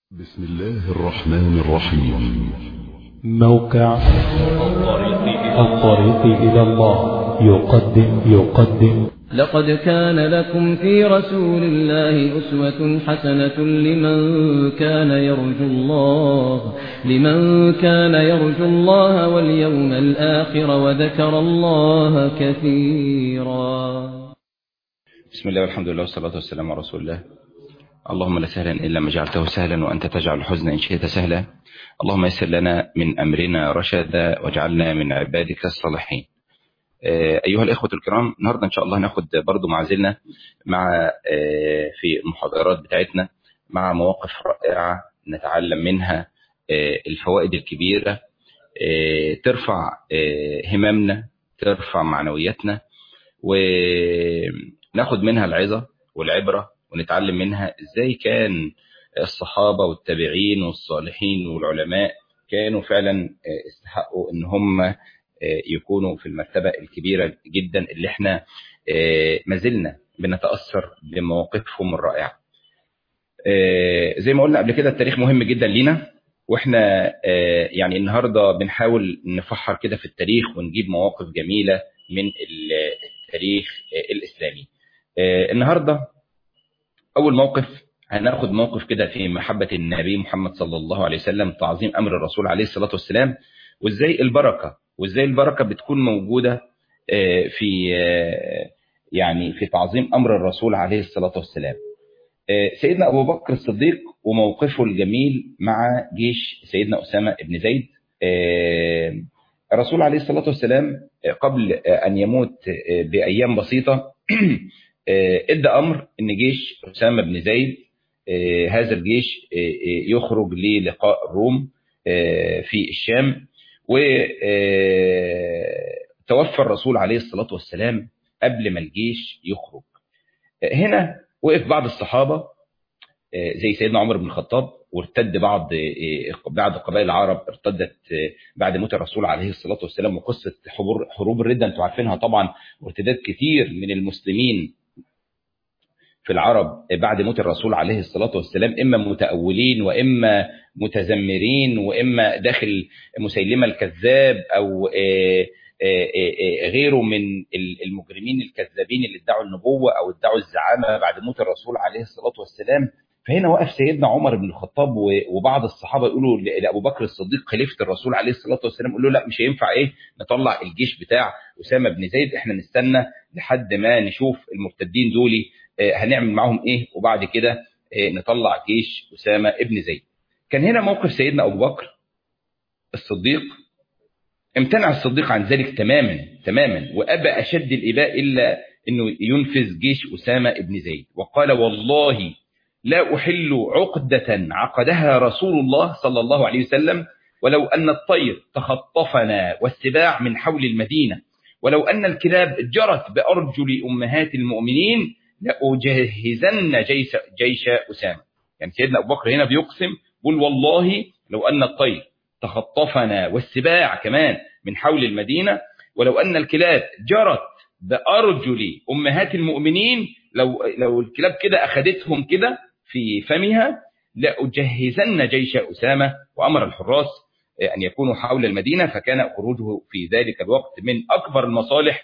بسم الله الرحمن الرحيم موقع الطريق إلى الله يقدم يقدم لقد كان لكم في رسول الله أسوة حسنة لمن كان يرجو الله لمن كان يرجو الله واليوم الآخر وذكر الله كثيرا بسم الله والحمد لله والصلاة والسلام على رسول الله اللهم لا سهلا إلا ما جعلته سهلا وأنت تجعل الحزن إن شئت سهلا اللهم يسر لنا من أمرنا رشدا واجعلنا من عبادك الصالحين أيها الإخوة الكرام النهاردة إن شاء الله ناخد برضو معزلنا مع في المحاضرات بتاعتنا مع مواقف رائعة نتعلم منها الفوائد الكبيرة ترفع هممنا ترفع معنوياتنا وناخد منها العظة والعبرة ونتعلم منها ازاي كان الصحابة والتابعين والصالحين والعلماء كانوا فعلا استحقوا ان هم يكونوا في المرتبة الكبيرة جدا اللي احنا ما زلنا بنتأثر بمواقفهم الرائعة زي ما قلنا قبل كده التاريخ مهم جدا لينا واحنا يعني النهاردة بنحاول نفحر كده في التاريخ ونجيب مواقف جميلة من التاريخ الإسلامي النهاردة أول موقف هناخد موقف كده في محبة النبي محمد صلى الله عليه وسلم تعظيم أمر الرسول عليه الصلاة والسلام وإزاي البركة وإزاي البركة بتكون موجودة في يعني في تعظيم أمر الرسول عليه الصلاة والسلام سيدنا أبو بكر الصديق وموقفه الجميل مع جيش سيدنا أسامة بن زيد الرسول عليه الصلاة والسلام قبل أن يموت بأيام بسيطة ادى امر ان جيش اسامه بن زيد هذا الجيش يخرج للقاء الروم في الشام وتوفى الرسول عليه الصلاه والسلام قبل ما الجيش يخرج هنا وقف بعض الصحابه زي سيدنا عمر بن الخطاب وارتد بعض بعض قبائل العرب ارتدت بعد موت الرسول عليه الصلاه والسلام وقصه حروب الرده انتم عارفينها طبعا وارتداد كثير من المسلمين في العرب بعد موت الرسول عليه الصلاة والسلام إما متأولين وإما متزمرين وإما داخل مسيلمة الكذاب أو غيره من المجرمين الكذابين اللي ادعوا النبوة أو ادعوا الزعامة بعد موت الرسول عليه الصلاة والسلام فهنا وقف سيدنا عمر بن الخطاب وبعض الصحابة يقولوا لأبو بكر الصديق خليفة الرسول عليه الصلاة والسلام يقول له لا مش هينفع إيه نطلع الجيش بتاع أسامة بن زيد إحنا نستنى لحد ما نشوف المرتدين دولي هنعمل معاهم ايه وبعد كده نطلع جيش أسامة ابن زيد كان هنا موقف سيدنا أبو بكر الصديق امتنع الصديق عن ذلك تماما تماما وأبى أشد الإباء إلا أنه ينفذ جيش أسامة ابن زيد وقال والله لا أحل عقدة عقدها رسول الله صلى الله عليه وسلم ولو أن الطير تخطفنا والسباع من حول المدينة ولو أن الكلاب جرت بأرجل أمهات المؤمنين لأجهزن جيش, جيش أسامة يعني سيدنا أبو بكر هنا بيقسم بيقول والله لو أن الطير تخطفنا والسباع كمان من حول المدينة ولو أن الكلاب جرت بأرجل أمهات المؤمنين لو, لو الكلاب كده أخذتهم كده في فمها لأجهزن جيش أسامة وأمر الحراس أن يكونوا حول المدينة فكان خروجه في ذلك الوقت من أكبر المصالح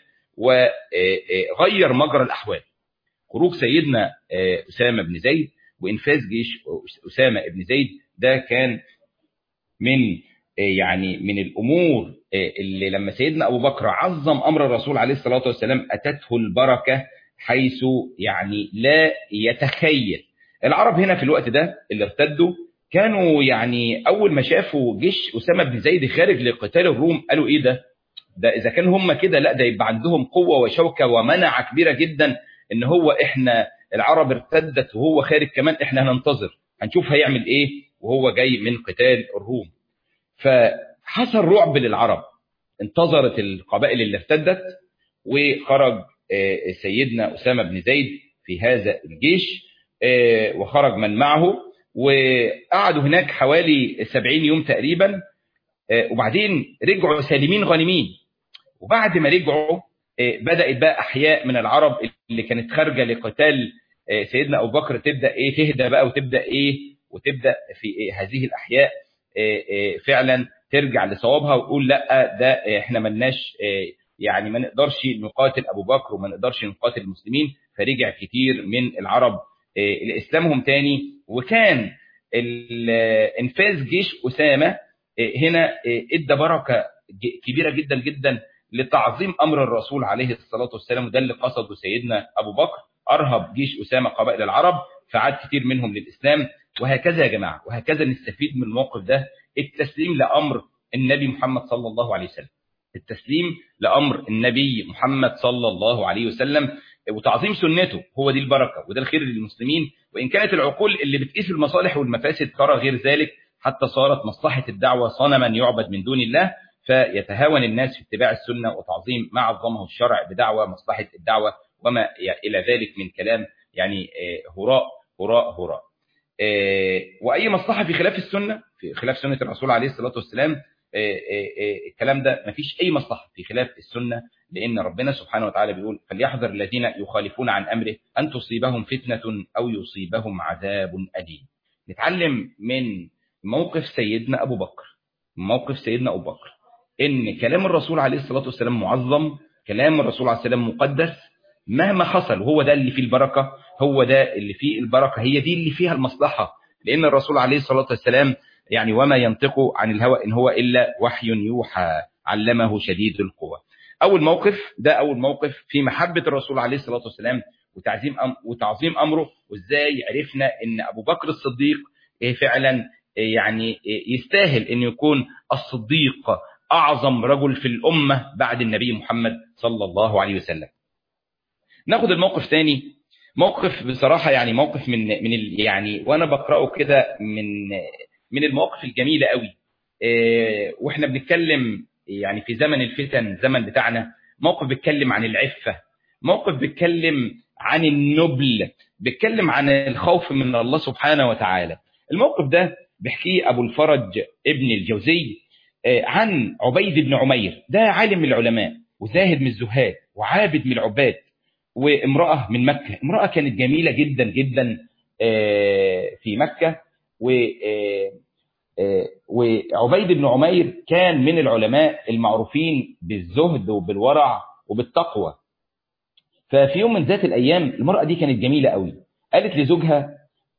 وغير مجرى الأحوال خروج سيدنا أسامة بن زيد وإنفاذ جيش أسامة بن زيد ده كان من يعني من الأمور اللي لما سيدنا أبو بكر عظم أمر الرسول عليه الصلاة والسلام أتته البركة حيث يعني لا يتخيل العرب هنا في الوقت ده اللي ارتدوا كانوا يعني أول ما شافوا جيش أسامة بن زيد خارج لقتال الروم قالوا إيه ده ده إذا كان هم كده لا ده يبقى عندهم قوة وشوكة ومنعة كبيرة جدا ان هو احنا العرب ارتدت وهو خارج كمان احنا هننتظر هنشوف هيعمل ايه وهو جاي من قتال الروم فحصل رعب للعرب انتظرت القبائل اللي ارتدت وخرج سيدنا أسامة بن زيد في هذا الجيش وخرج من معه وقعدوا هناك حوالي سبعين يوم تقريبا وبعدين رجعوا سالمين غانمين وبعد ما رجعوا بدأت بقى أحياء من العرب اللي كانت خارجة لقتال سيدنا أبو بكر تبدأ إيه تهدى بقى وتبدأ إيه وتبدا في هذه الاحياء فعلا ترجع لصوابها وتقول لا ده احنا ملناش يعني ما نقدرش نقاتل ابو بكر وما نقدرش نقاتل المسلمين فرجع كتير من العرب لاسلامهم تاني وكان انفاذ جيش اسامه هنا ادى بركه كبيره جدا جدا لتعظيم امر الرسول عليه الصلاه والسلام وده اللي قصده سيدنا ابو بكر ارهب جيش اسامه قبائل العرب فعاد كتير منهم للاسلام وهكذا يا جماعه وهكذا نستفيد من الموقف ده التسليم لامر النبي محمد صلى الله عليه وسلم التسليم لامر النبي محمد صلى الله عليه وسلم وتعظيم سنته هو دي البركه وده الخير للمسلمين وان كانت العقول اللي بتقيس المصالح والمفاسد ترى غير ذلك حتى صارت مصلحه الدعوه صنما يعبد من دون الله فيتهاون الناس في اتباع السنه وتعظيم ما عظمه الشرع بدعوه مصلحه الدعوه وما الى ذلك من كلام يعني هراء هراء هراء واي مصلحه في خلاف السنه في خلاف سنه الرسول عليه الصلاه والسلام الكلام ده مفيش اي مصلحه في خلاف السنه لان ربنا سبحانه وتعالى بيقول فليحذر الذين يخالفون عن امره ان تصيبهم فتنه او يصيبهم عذاب اليم نتعلم من موقف سيدنا ابو بكر موقف سيدنا ابو بكر ان كلام الرسول عليه الصلاه والسلام معظم كلام الرسول عليه السلام مقدس مهما حصل هو ده اللي فيه البركه هو ده اللي فيه البركه هي دي اللي فيها المصلحه لان الرسول عليه الصلاه والسلام يعني وما ينطق عن الهوى ان هو الا وحي يوحى علمه شديد القوى اول موقف ده اول موقف في محبه الرسول عليه الصلاه والسلام وتعظيم أم وتعظيم امره وازاي عرفنا ان ابو بكر الصديق فعلا يعني يستاهل ان يكون الصديق اعظم رجل في الامه بعد النبي محمد صلى الله عليه وسلم ناخد الموقف تاني موقف بصراحه يعني موقف من من يعني وانا بقراه كده من من المواقف الجميله قوي واحنا بنتكلم يعني في زمن الفتن زمن بتاعنا موقف بيتكلم عن العفه موقف بيتكلم عن النبل بيتكلم عن الخوف من الله سبحانه وتعالى الموقف ده بيحكيه ابو الفرج ابن الجوزي عن عبيد بن عمير ده عالم من العلماء وزاهد من الزهاد وعابد من العباد وامرأة من مكة امرأة كانت جميلة جدا جدا في مكة وعبيد بن عمير كان من العلماء المعروفين بالزهد وبالورع وبالتقوى ففي يوم من ذات الأيام المرأة دي كانت جميلة قوي قالت لزوجها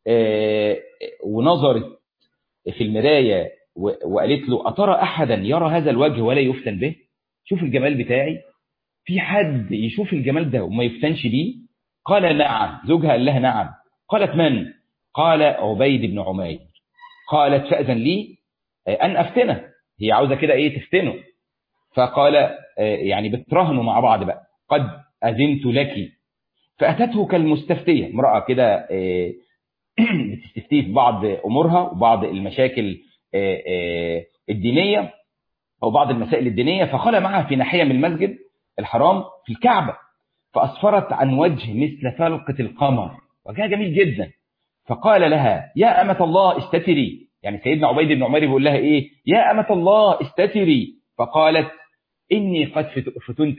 ونظرت في المراية وقالت له أترى أحدا يرى هذا الوجه ولا يفتن به شوف الجمال بتاعي في حد يشوف الجمال ده وما يفتنش بيه قال نعم زوجها قال لها نعم قالت من قال عبيد بن عمير قالت فأذن لي أن أفتنه هي عاوزة كده إيه تفتنه فقال يعني بتراهنوا مع بعض بقى قد أذنت لك فأتته كالمستفتية امرأة كده بتستفتيه في بعض أمورها وبعض المشاكل الدينية أو بعض المسائل الدينية فقال معها في ناحية من المسجد الحرام في الكعبة فأسفرت عن وجه مثل فلقة القمر وجهها جميل جدا فقال لها يا أمة الله استتري يعني سيدنا عبيد بن عمر بيقول لها إيه يا أمة الله استتري فقالت إني قد فتنت,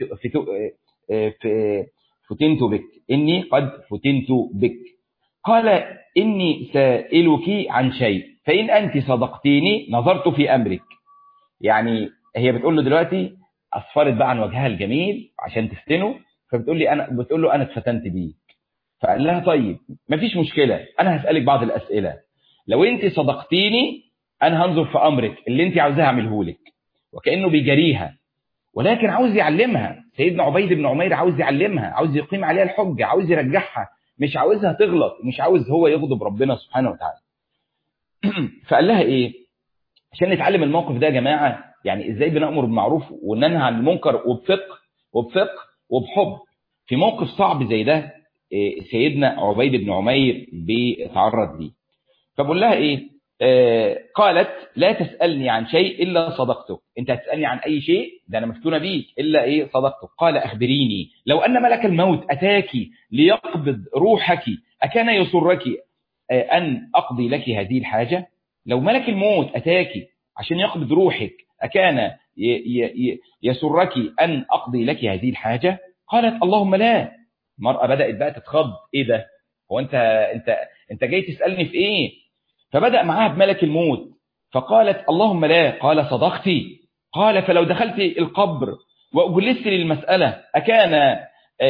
فتنت بك إني قد فتنت بك قال إني سائلك عن شيء فإن أنت صدقتيني نظرت في أمرك يعني هي بتقول له دلوقتي أسفرت بقى عن وجهها الجميل عشان تفتنه فبتقول لي أنا بتقول له أنا اتفتنت بيك فقال لها طيب مفيش مشكلة أنا هسألك بعض الأسئلة لو أنت صدقتيني أنا هنظر في أمرك اللي أنت عاوزاه أعمله لك وكأنه بيجريها ولكن عاوز يعلمها سيدنا عبيد بن عمير عاوز يعلمها عاوز يقيم عليها الحجة عاوز يرجعها مش عاوزها تغلط مش عاوز هو يغضب ربنا سبحانه وتعالى فقال لها إيه عشان نتعلم الموقف ده يا جماعة يعني إزاي بنأمر بالمعروف وننهى عن المنكر وبفقه وبفقه وبحب في موقف صعب زي ده سيدنا عبيد بن عمير بيتعرض ليه فبقول لها ايه آه قالت لا تسألني عن شيء إلا صدقتك انت هتسألني عن أي شيء ده أنا مفتونة بيك إلا إيه صدقتك قال أخبريني لو أن ملك الموت أتاك ليقبض روحك أكان يسرك آه أن أقضي لك هذه الحاجة لو ملك الموت أتاك عشان يقبض روحك أكان يسرك أن أقضي لك هذه الحاجة قالت اللهم لا المرأة بدأت بقى تتخض ايه ده هو انت انت انت جاي تسألني في ايه فبدأ معاها بملك الموت فقالت اللهم لا قال صدقتي قال فلو دخلت القبر وأجلست للمسألة أكان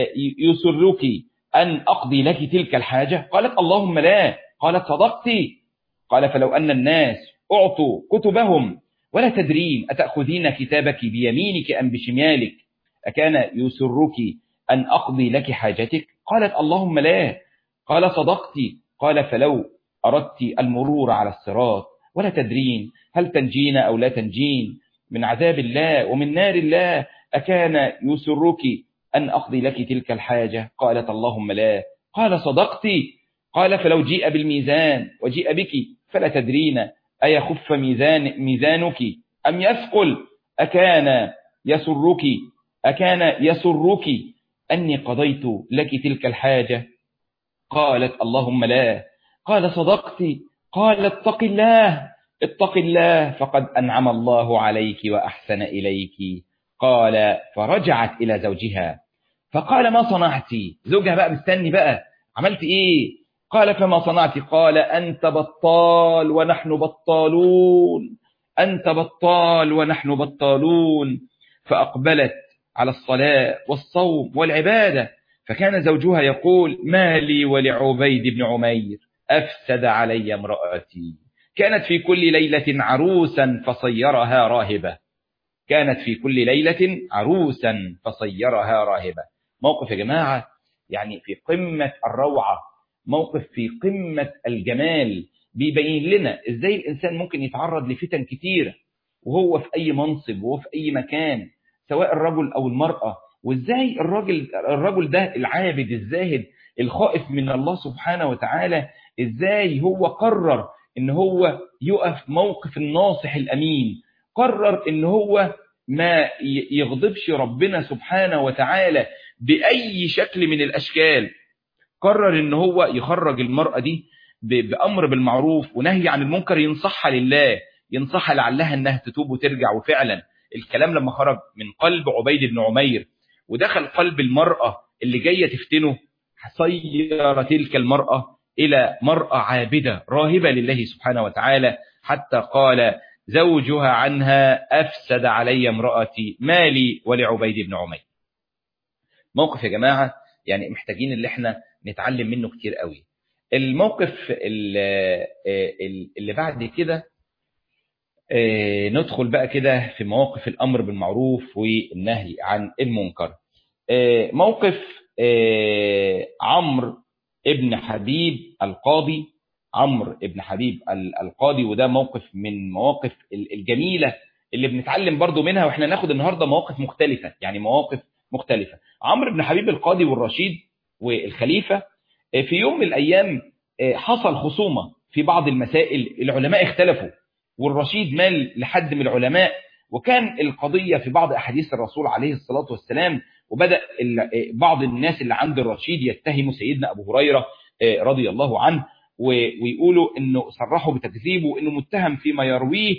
يسرك أن أقضي لك تلك الحاجة قالت اللهم لا قالت صدقتي قال فلو أن الناس أعطوا كتبهم ولا تدرين أتأخذين كتابك بيمينك أم بشمالك أكان يسرك أن أقضي لك حاجتك قالت اللهم لا قال صدقتي قال فلو أردت المرور على الصراط ولا تدرين هل تنجين أو لا تنجين من عذاب الله ومن نار الله أكان يسرك أن أقضي لك تلك الحاجة قالت اللهم لا قال صدقتي قال فلو جيء بالميزان وجيء بك فلا تدرين أيخف ميزان ميزانك أم يثقل أكان يسرك أكان يسرك أني قضيت لك تلك الحاجة قالت اللهم لا قال صدقتي قال اتق الله اتق الله فقد أنعم الله عليك وأحسن إليك قال فرجعت إلى زوجها فقال ما صنعت زوجها بقى مستني بقى عملت إيه قال فما صنعت قال أنت بطال ونحن بطالون أنت بطال ونحن بطالون فأقبلت على الصلاة والصوم والعبادة فكان زوجها يقول ما لي ولعبيد بن عمير أفسد علي امرأتي كانت في كل ليلة عروسا فصيرها راهبة كانت في كل ليلة عروسا فصيرها راهبة موقف يا جماعة يعني في قمة الروعة موقف في قمة الجمال بيبين لنا ازاي الانسان ممكن يتعرض لفتن كتيرة وهو في اي منصب وهو في اي مكان سواء الرجل او المرأة وازاي الراجل الرجل ده العابد الزاهد الخائف من الله سبحانه وتعالى ازاي هو قرر ان هو يقف موقف الناصح الامين قرر ان هو ما يغضبش ربنا سبحانه وتعالى باي شكل من الاشكال قرر ان هو يخرج المرأة دي بأمر بالمعروف ونهي عن المنكر ينصحها لله ينصحها لعلها انها تتوب وترجع وفعلا الكلام لما خرج من قلب عبيد بن عمير ودخل قلب المرأة اللي جاية تفتنه صير تلك المرأة إلى مرأة عابدة راهبة لله سبحانه وتعالى حتى قال زوجها عنها أفسد علي امرأتي مالي ولعبيد بن عمير موقف يا جماعة يعني محتاجين اللي احنا نتعلم منه كتير قوي الموقف اللي بعد كده ندخل بقى كده في مواقف الأمر بالمعروف والنهي عن المنكر موقف عمرو ابن حبيب القاضي عمرو ابن حبيب القاضي وده موقف من مواقف الجميلة اللي بنتعلم برضو منها واحنا ناخد النهاردة مواقف مختلفة يعني مواقف مختلفة عمرو بن حبيب القاضي والرشيد والخليفة في يوم من الأيام حصل خصومة في بعض المسائل العلماء اختلفوا والرشيد مال لحد من العلماء وكان القضية في بعض أحاديث الرسول عليه الصلاة والسلام وبدأ بعض الناس اللي عند الرشيد يتهموا سيدنا أبو هريرة رضي الله عنه ويقولوا انه صرحوا بتكذيبه وانه متهم فيما يرويه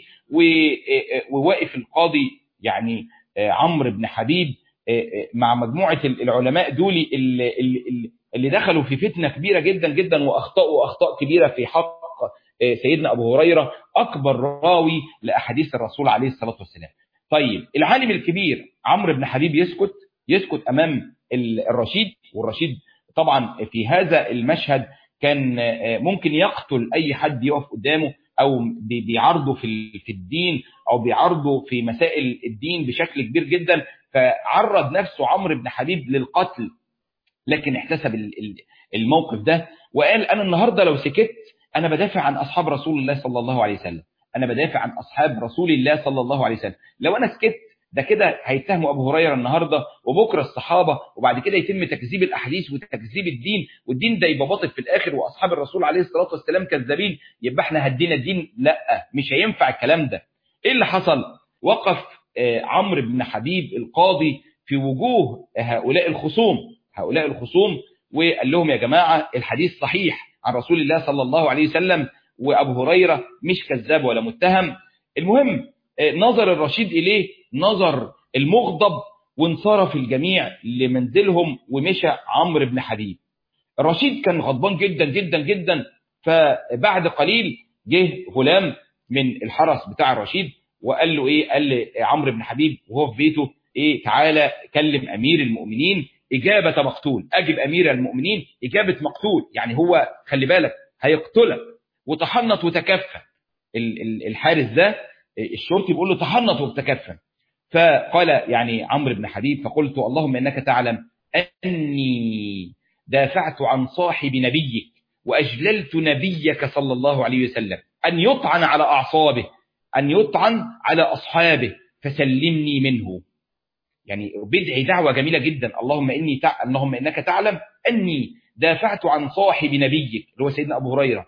وواقف القاضي يعني عمرو بن حبيب مع مجموعة العلماء دول اللي, اللي, اللي دخلوا في فتنة كبيرة جدا جدا واخطأوا اخطاء كبيرة في حق سيدنا ابو هريرة اكبر راوي لاحاديث الرسول عليه الصلاة والسلام طيب العالم الكبير عمرو بن حبيب يسكت يسكت امام الرشيد والرشيد طبعا في هذا المشهد كان ممكن يقتل اي حد يقف قدامه او بيعرضه في في الدين او بيعرضه في مسائل الدين بشكل كبير جدا فعرض نفسه عمرو بن حبيب للقتل لكن احتسب الموقف ده وقال انا النهارده لو سكت انا بدافع عن اصحاب رسول الله صلى الله عليه وسلم انا بدافع عن اصحاب رسول الله صلى الله عليه وسلم لو انا سكت ده كده هيتهموا ابو هريره النهارده وبكره الصحابه وبعد كده يتم تكذيب الاحاديث وتكذيب الدين والدين ده يبقى باطل في الاخر واصحاب الرسول عليه الصلاه والسلام كذابين يبقى احنا هدينا الدين لا مش هينفع الكلام ده ايه اللي حصل وقف عمرو بن حبيب القاضي في وجوه هؤلاء الخصوم هؤلاء الخصوم وقال لهم يا جماعه الحديث صحيح عن رسول الله صلى الله عليه وسلم وابو هريره مش كذاب ولا متهم المهم نظر الرشيد إليه نظر المغضب وانصرف الجميع لمنزلهم ومشى عمرو بن حبيب الرشيد كان غضبان جدا جدا جدا فبعد قليل جه غلام من الحرس بتاع الرشيد وقال له ايه قال لعمرو بن حبيب وهو في بيته ايه تعالى كلم امير المؤمنين اجابه مقتول اجب امير المؤمنين اجابه مقتول يعني هو خلي بالك هيقتلك وتحنط وتكفى الحارس ده الشرطي بيقول له تحنط وتكفى فقال يعني عمرو بن حبيب فقلت اللهم انك تعلم اني دافعت عن صاحب نبيك واجللت نبيك صلى الله عليه وسلم ان يطعن على اعصابه ان يطعن على اصحابه فسلمني منه يعني بدعي دعوة جميلة جدا اللهم إني تع... اللهم إنك تعلم أني دافعت عن صاحب نبيك اللي هو سيدنا أبو هريرة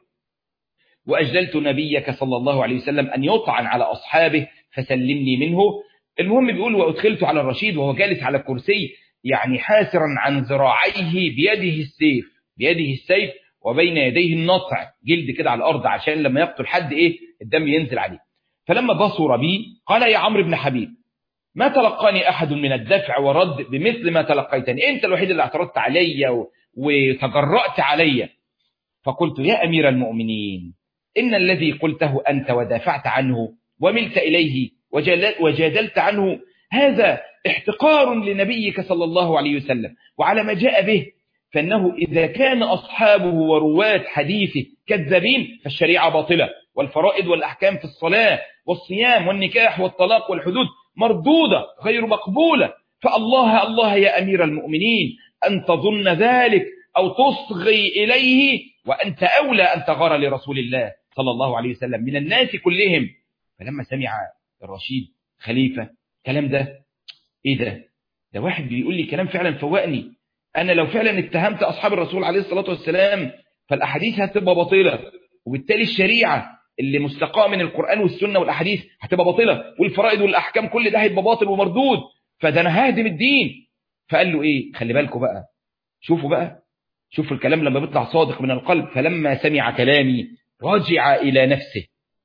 وأجللت نبيك صلى الله عليه وسلم أن يطعن على أصحابه فسلمني منه المهم بيقول وأدخلت على الرشيد وهو جالس على الكرسي يعني حاسرا عن ذراعيه بيده السيف بيده السيف وبين يديه النطع جلد كده على الأرض عشان لما يقتل حد إيه الدم ينزل عليه فلما بصر بي قال يا عمرو بن حبيب ما تلقاني أحد من الدفع ورد بمثل ما تلقيتني أنت الوحيد اللي اعترضت علي وتجرأت علي فقلت يا أمير المؤمنين إن الذي قلته أنت ودافعت عنه وملت إليه وجادلت عنه هذا احتقار لنبيك صلى الله عليه وسلم وعلى ما جاء به فإنه إذا كان أصحابه ورواة حديثه كذابين فالشريعة باطلة والفرائض والأحكام في الصلاة والصيام والنكاح والطلاق والحدود مردودة غير مقبولة فالله الله يا أمير المؤمنين أن تظن ذلك أو تصغي إليه وأنت أولى أن تغار لرسول الله صلى الله عليه وسلم من الناس كلهم فلما سمع الرشيد خليفة كلام ده إيه ده ده واحد بيقول لي كلام فعلا فوقني أنا لو فعلا اتهمت أصحاب الرسول عليه الصلاة والسلام فالأحاديث هتبقى باطلة وبالتالي الشريعة اللي مستقاة من القرآن والسنة والأحاديث هتبقى باطلة والفرائض والأحكام كل ده هيبقى باطل ومردود فده أنا ههدم الدين فقال له إيه خلي بالكم بقى شوفوا بقى شوفوا الكلام لما بيطلع صادق من القلب فلما سمع كلامي رجع إلى نفسه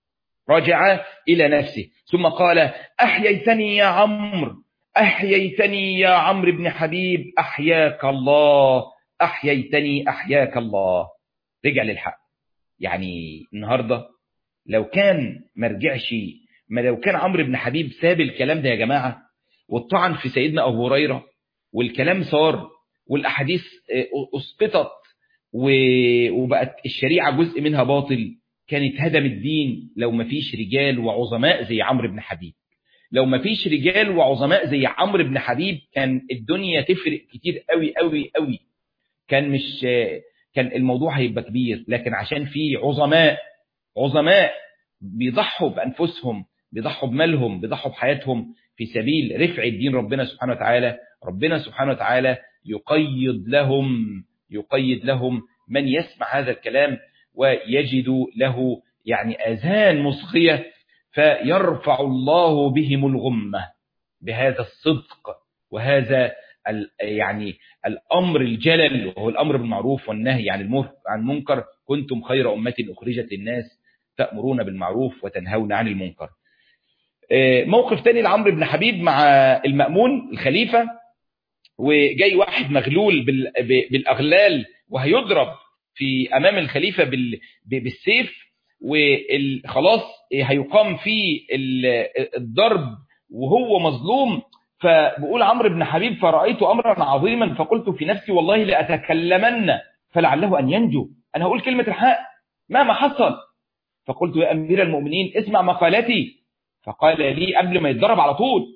رجع إلى نفسه ثم قال أحييتني يا عمرو أحييتني يا عمرو بن حبيب أحياك الله أحييتني أحياك الله رجع للحق يعني النهاردة لو كان مرجعش ما لو كان عمرو بن حبيب ساب الكلام ده يا جماعة والطعن في سيدنا أبو هريرة والكلام صار والأحاديث أسقطت وبقت الشريعة جزء منها باطل كانت هدم الدين لو ما فيش رجال وعظماء زي عمرو بن حبيب لو ما فيش رجال وعظماء زي عمرو بن حبيب كان الدنيا تفرق كتير قوي قوي قوي كان مش كان الموضوع هيبقى كبير لكن عشان في عظماء عظماء بيضحوا بأنفسهم بيضحوا بمالهم بيضحوا بحياتهم في سبيل رفع الدين ربنا سبحانه وتعالى ربنا سبحانه وتعالى يقيد لهم يقيد لهم من يسمع هذا الكلام ويجد له يعني أذان مصغية فيرفع الله بهم الغمة بهذا الصدق وهذا يعني الأمر الجلل وهو الأمر بالمعروف والنهي عن المنكر كنتم خير أمة أخرجت للناس تأمرون بالمعروف وتنهون عن المنكر موقف تاني لعمرو بن حبيب مع المأمون الخليفة وجاي واحد مغلول بالأغلال وهيضرب في أمام الخليفة بالسيف وخلاص هيقام فيه الضرب وهو مظلوم فبقول عمرو بن حبيب فرأيت أمرا عظيما فقلت في نفسي والله لأتكلمن فلعله أن ينجو أنا هقول كلمة الحق مهما حصل فقلت يا أمير المؤمنين اسمع مقالتي فقال لي قبل ما يتضرب على طول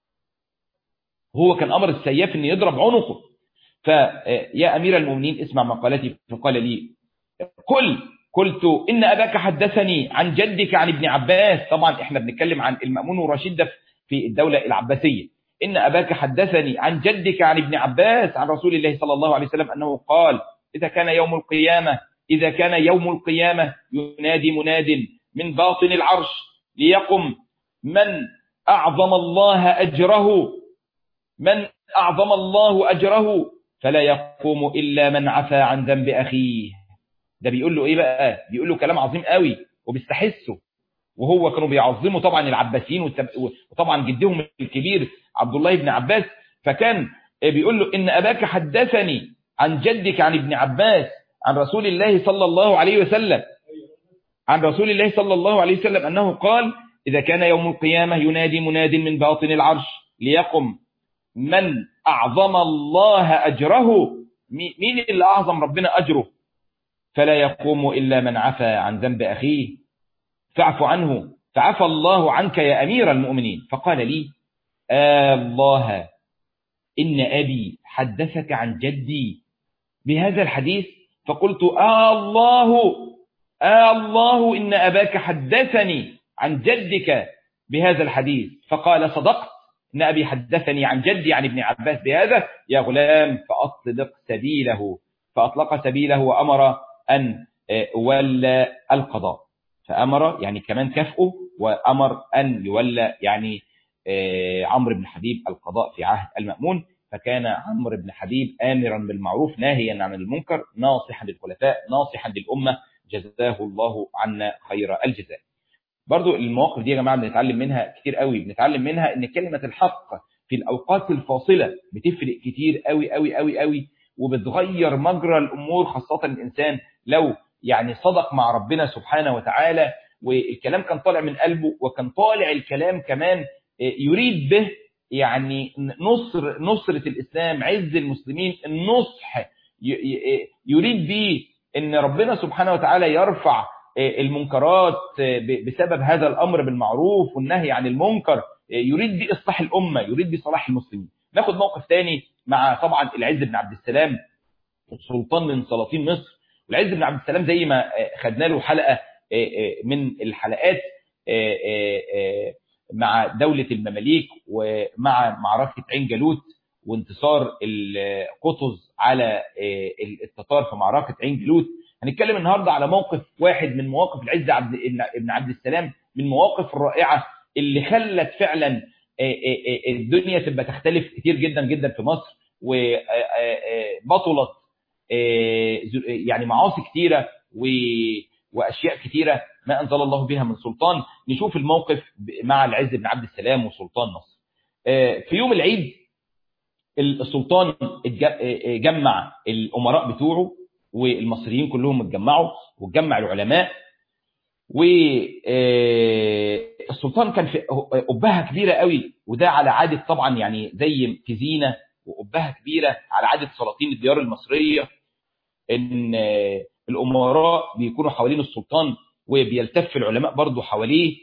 هو كان أمر السياف أن يضرب عنقه فيا أمير المؤمنين اسمع مقالتي فقال لي قل قلت إن أباك حدثني عن جدك عن ابن عباس طبعا إحنا بنتكلم عن المأمون والرشيد ده في الدولة العباسية إن أباك حدثني عن جدك عن ابن عباس عن رسول الله صلى الله عليه وسلم أنه قال إذا كان يوم القيامة إذا كان يوم القيامة ينادي مناد من باطن العرش ليقم من أعظم الله أجره من أعظم الله أجره فلا يقوم إلا من عفى عن ذنب أخيه ده بيقول له إيه بقى بيقول له كلام عظيم قوي وبيستحسه وهو كانوا بيعظموا طبعا العباسيين وطبعا جدهم الكبير عبد الله بن عباس فكان بيقول له إن أباك حدثني عن جدك عن ابن عباس عن رسول الله صلى الله عليه وسلم عن رسول الله صلى الله عليه وسلم أنه قال إذا كان يوم القيامة ينادي مناد من باطن العرش ليقم من أعظم الله أجره مين اللي أعظم ربنا أجره فلا يقوم إلا من عفى عن ذنب أخيه فاعف عنه فعفى الله عنك يا أمير المؤمنين فقال لي آه الله إن أبي حدثك عن جدي بهذا الحديث فقلت آه الله آه الله إن أباك حدثني عن جدك بهذا الحديث فقال صدقت إن أبي حدثني عن جدي عن ابن عباس بهذا يا غلام فأطلق سبيله فأطلق سبيله وأمر أن ولى القضاء فأمر يعني كمان كفؤه وأمر أن يولى يعني عمرو بن حبيب القضاء في عهد المأمون فكان عمرو بن حبيب آمرا بالمعروف ناهيا عن المنكر ناصحا للخلفاء ناصحا للأمة جزاه الله عنا خير الجزاء برضو المواقف دي يا جماعة بنتعلم منها كتير قوي بنتعلم منها ان كلمة الحق في الأوقات الفاصلة بتفرق كتير قوي قوي قوي قوي وبتغير مجرى الأمور خاصة الإنسان لو يعني صدق مع ربنا سبحانه وتعالى والكلام كان طالع من قلبه وكان طالع الكلام كمان يريد به يعني نصر نصرة الإسلام عز المسلمين النصح يريد به ان ربنا سبحانه وتعالى يرفع المنكرات بسبب هذا الأمر بالمعروف والنهي عن المنكر يريد به إصلاح الأمة يريد به صلاح المسلمين ناخد موقف تاني مع طبعا العز بن عبد السلام سلطان من سلاطين مصر والعز بن عبد السلام زي ما خدنا له حلقة من الحلقات مع دولة المماليك ومع معركة عين جالوت وانتصار القطز على التتار في معركة عين جالوت هنتكلم النهاردة على موقف واحد من مواقف العز عبد ابن عبد السلام من مواقف الرائعة اللي خلت فعلا الدنيا تبقى تختلف كتير جدا جدا في مصر وبطلت يعني معاصي كتيرة وأشياء كتيرة ما أنزل الله بها من سلطان نشوف الموقف مع العز بن عبد السلام وسلطان مصر في يوم العيد السلطان جمع الأمراء بتوعه والمصريين كلهم اتجمعوا واتجمع العلماء والسلطان كان في قبها كبيرة قوي وده على عادة طبعا يعني زي كزينة وقبها كبيرة على عادة سلاطين الديار المصرية ان الامراء بيكونوا حوالين السلطان وبيلتف العلماء برضه حواليه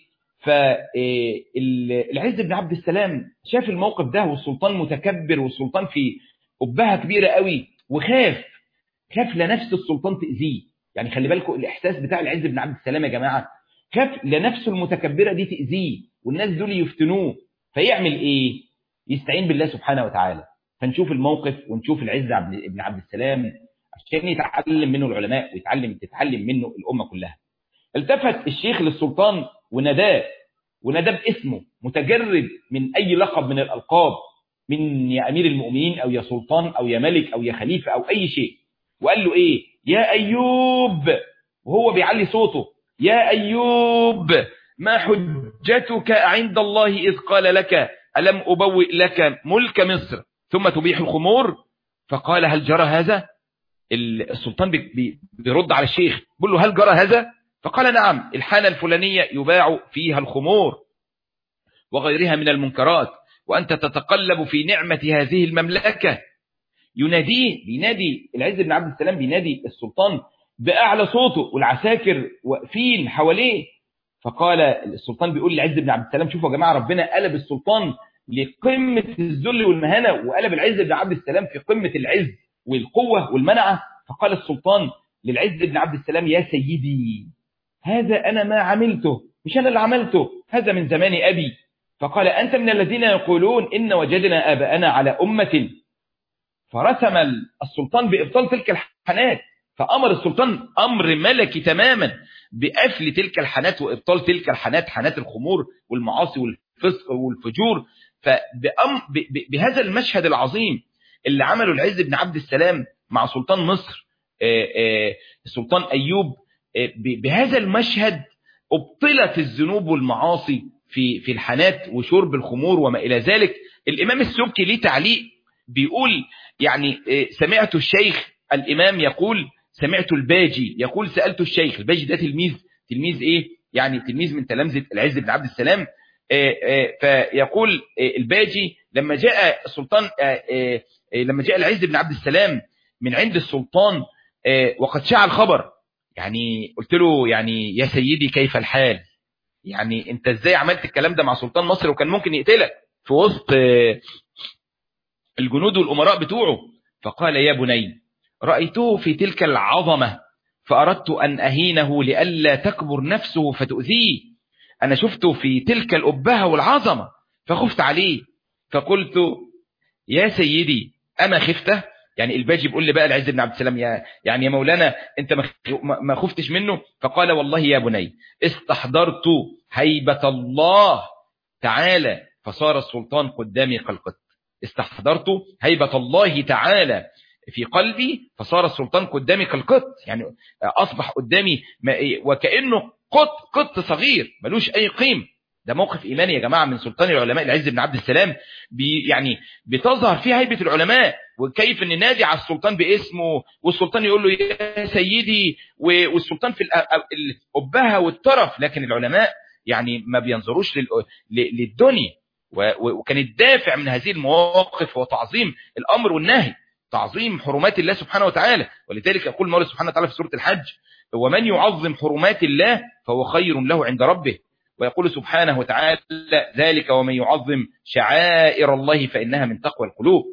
فالعز بن عبد السلام شاف الموقف ده والسلطان متكبر والسلطان في قبها كبيرة قوي وخاف خاف لنفس السلطان تأذيه يعني خلي بالكم الإحساس بتاع العز بن عبد السلام يا جماعة خاف لنفسه المتكبرة دي تأذيه والناس دول يفتنوه فيعمل إيه يستعين بالله سبحانه وتعالى فنشوف الموقف ونشوف العز بن عبد السلام عشان يتعلم منه العلماء ويتعلم تتعلم منه الأمة كلها التفت الشيخ للسلطان وناداه وناداه باسمه متجرد من أي لقب من الألقاب من يا أمير المؤمنين أو يا سلطان أو يا ملك أو يا خليفة أو أي شيء وقال له إيه يا أيوب وهو بيعلي صوته يا أيوب ما حجتك عند الله إذ قال لك ألم أبوئ لك ملك مصر ثم تبيح الخمور فقال هل جرى هذا السلطان بيرد على الشيخ بيقول له هل جرى هذا فقال نعم الحانة الفلانية يباع فيها الخمور وغيرها من المنكرات وأنت تتقلب في نعمة هذه المملكة يناديه بينادي العز بن عبد السلام بينادي السلطان بأعلى صوته والعساكر واقفين حواليه فقال السلطان بيقول لعز بن عبد السلام شوفوا يا جماعة ربنا قلب السلطان لقمة الذل والمهانة وقلب العز بن عبد السلام في قمة العز والقوة والمنعة فقال السلطان للعز بن عبد السلام يا سيدي هذا أنا ما عملته مش أنا اللي عملته هذا من زمان أبي فقال أنت من الذين يقولون إن وجدنا آباءنا على أمة فرسم السلطان بإبطال تلك الحنات فأمر السلطان أمر ملكي تماما بقفل تلك الحنات وإبطال تلك الحنات حنات الخمور والمعاصي والفسق والفجور فبهذا المشهد العظيم اللي عمله العز بن عبد السلام مع سلطان مصر السلطان أيوب بهذا المشهد ابطلت الذنوب والمعاصي في في الحنات وشرب الخمور وما إلى ذلك الإمام السبكي ليه تعليق بيقول يعني سمعت الشيخ الإمام يقول سمعت الباجي يقول سألت الشيخ الباجي ده تلميذ تلميذ ايه يعني تلميذ من تلامذه العز بن عبد السلام آه، آه، فيقول آه، الباجي لما جاء السلطان آه، آه، آه، لما جاء العز بن عبد السلام من عند السلطان آه، وقد شاع الخبر يعني قلت له يعني يا سيدي كيف الحال يعني انت ازاي عملت الكلام ده مع سلطان مصر وكان ممكن يقتلك في وسط آه، الجنود والامراء بتوعه فقال يا بني رأيته في تلك العظمة فأردت أن أهينه لئلا تكبر نفسه فتؤذيه أنا شفته في تلك الأبهة والعظمة فخفت عليه فقلت يا سيدي أما خفته يعني الباجي بيقول لي بقى العز بن عبد السلام يا يعني يا مولانا انت ما خ- ما- ما خفتش منه فقال والله يا بني استحضرت هيبة الله تعالى فصار السلطان قدامي كالقط استحضرت هيبة الله تعالى في قلبي فصار السلطان قدامي كالقط يعني أصبح قدامي ما- وكأنه قط قط صغير ملوش أي قيمة ده موقف إيماني يا جماعة من سلطان العلماء العز بن عبد السلام بي يعني بتظهر فيه هيبة العلماء وكيف ان نادي على السلطان باسمه والسلطان يقول له يا سيدي و- والسلطان في الأ- الأبهة والترف لكن العلماء يعني ما بينظروش لل- ل- للدنيا و- و- وكان الدافع من هذه المواقف هو تعظيم الأمر والنهي تعظيم حرمات الله سبحانه وتعالى ولذلك يقول المولى سبحانه وتعالى في سورة الحج ومن يعظم حرمات الله فهو خير له عند ربه ويقول سبحانه وتعالى ذلك ومن يعظم شعائر الله فإنها من تقوى القلوب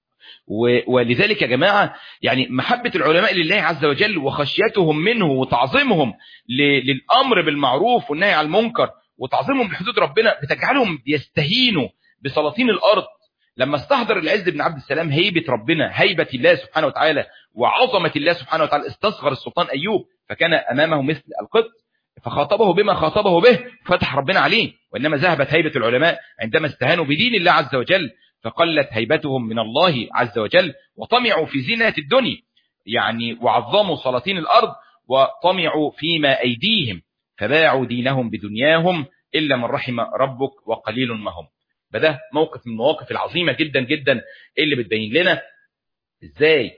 و- ولذلك يا جماعة يعني محبة العلماء لله عز وجل وخشيتهم منه وتعظيمهم ل- للأمر بالمعروف والنهي عن المنكر وتعظيمهم لحدود ربنا بتجعلهم بيستهينوا بسلاطين الأرض لما استحضر العز بن عبد السلام هيبة ربنا هيبة الله سبحانه وتعالى وعظمة الله سبحانه وتعالى استصغر السلطان أيوب فكان أمامه مثل القط فخاطبه بما خاطبه به فتح ربنا عليه وإنما ذهبت هيبة العلماء عندما استهانوا بدين الله عز وجل فقلت هيبتهم من الله عز وجل وطمعوا في زينة الدنيا يعني وعظموا سلاطين الأرض وطمعوا فيما أيديهم فباعوا دينهم بدنياهم إلا من رحم ربك وقليل ما هم فده موقف من المواقف العظيمة جدا جدا اللي بتبين لنا ازاي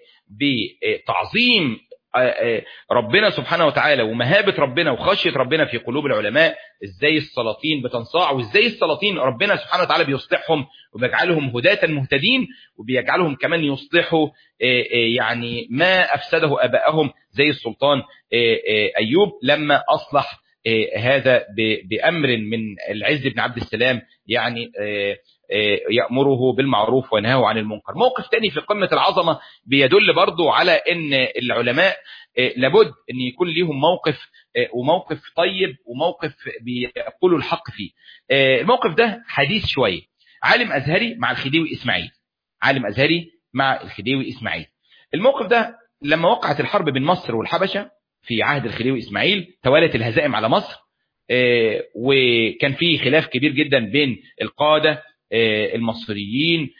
بتعظيم ربنا سبحانه وتعالى ومهابة ربنا وخشية ربنا في قلوب العلماء ازاي السلاطين بتنصاع وازاي السلاطين ربنا سبحانه وتعالى بيصلحهم وبيجعلهم هداة مهتدين وبيجعلهم كمان يصلحوا يعني ما أفسده أبائهم زي السلطان أيوب لما أصلح هذا بأمر من العز بن عبد السلام يعني يأمره بالمعروف وينهاه عن المنكر موقف تاني في قمة العظمة بيدل برضو على ان العلماء لابد ان يكون ليهم موقف وموقف طيب وموقف بيقولوا الحق فيه الموقف ده حديث شوية عالم أزهري مع الخديوي إسماعيل عالم أزهري مع الخديوي إسماعيل الموقف ده لما وقعت الحرب بين مصر والحبشة في عهد الخديوي إسماعيل توالت الهزائم على مصر وكان في خلاف كبير جدا بين القادة المصريين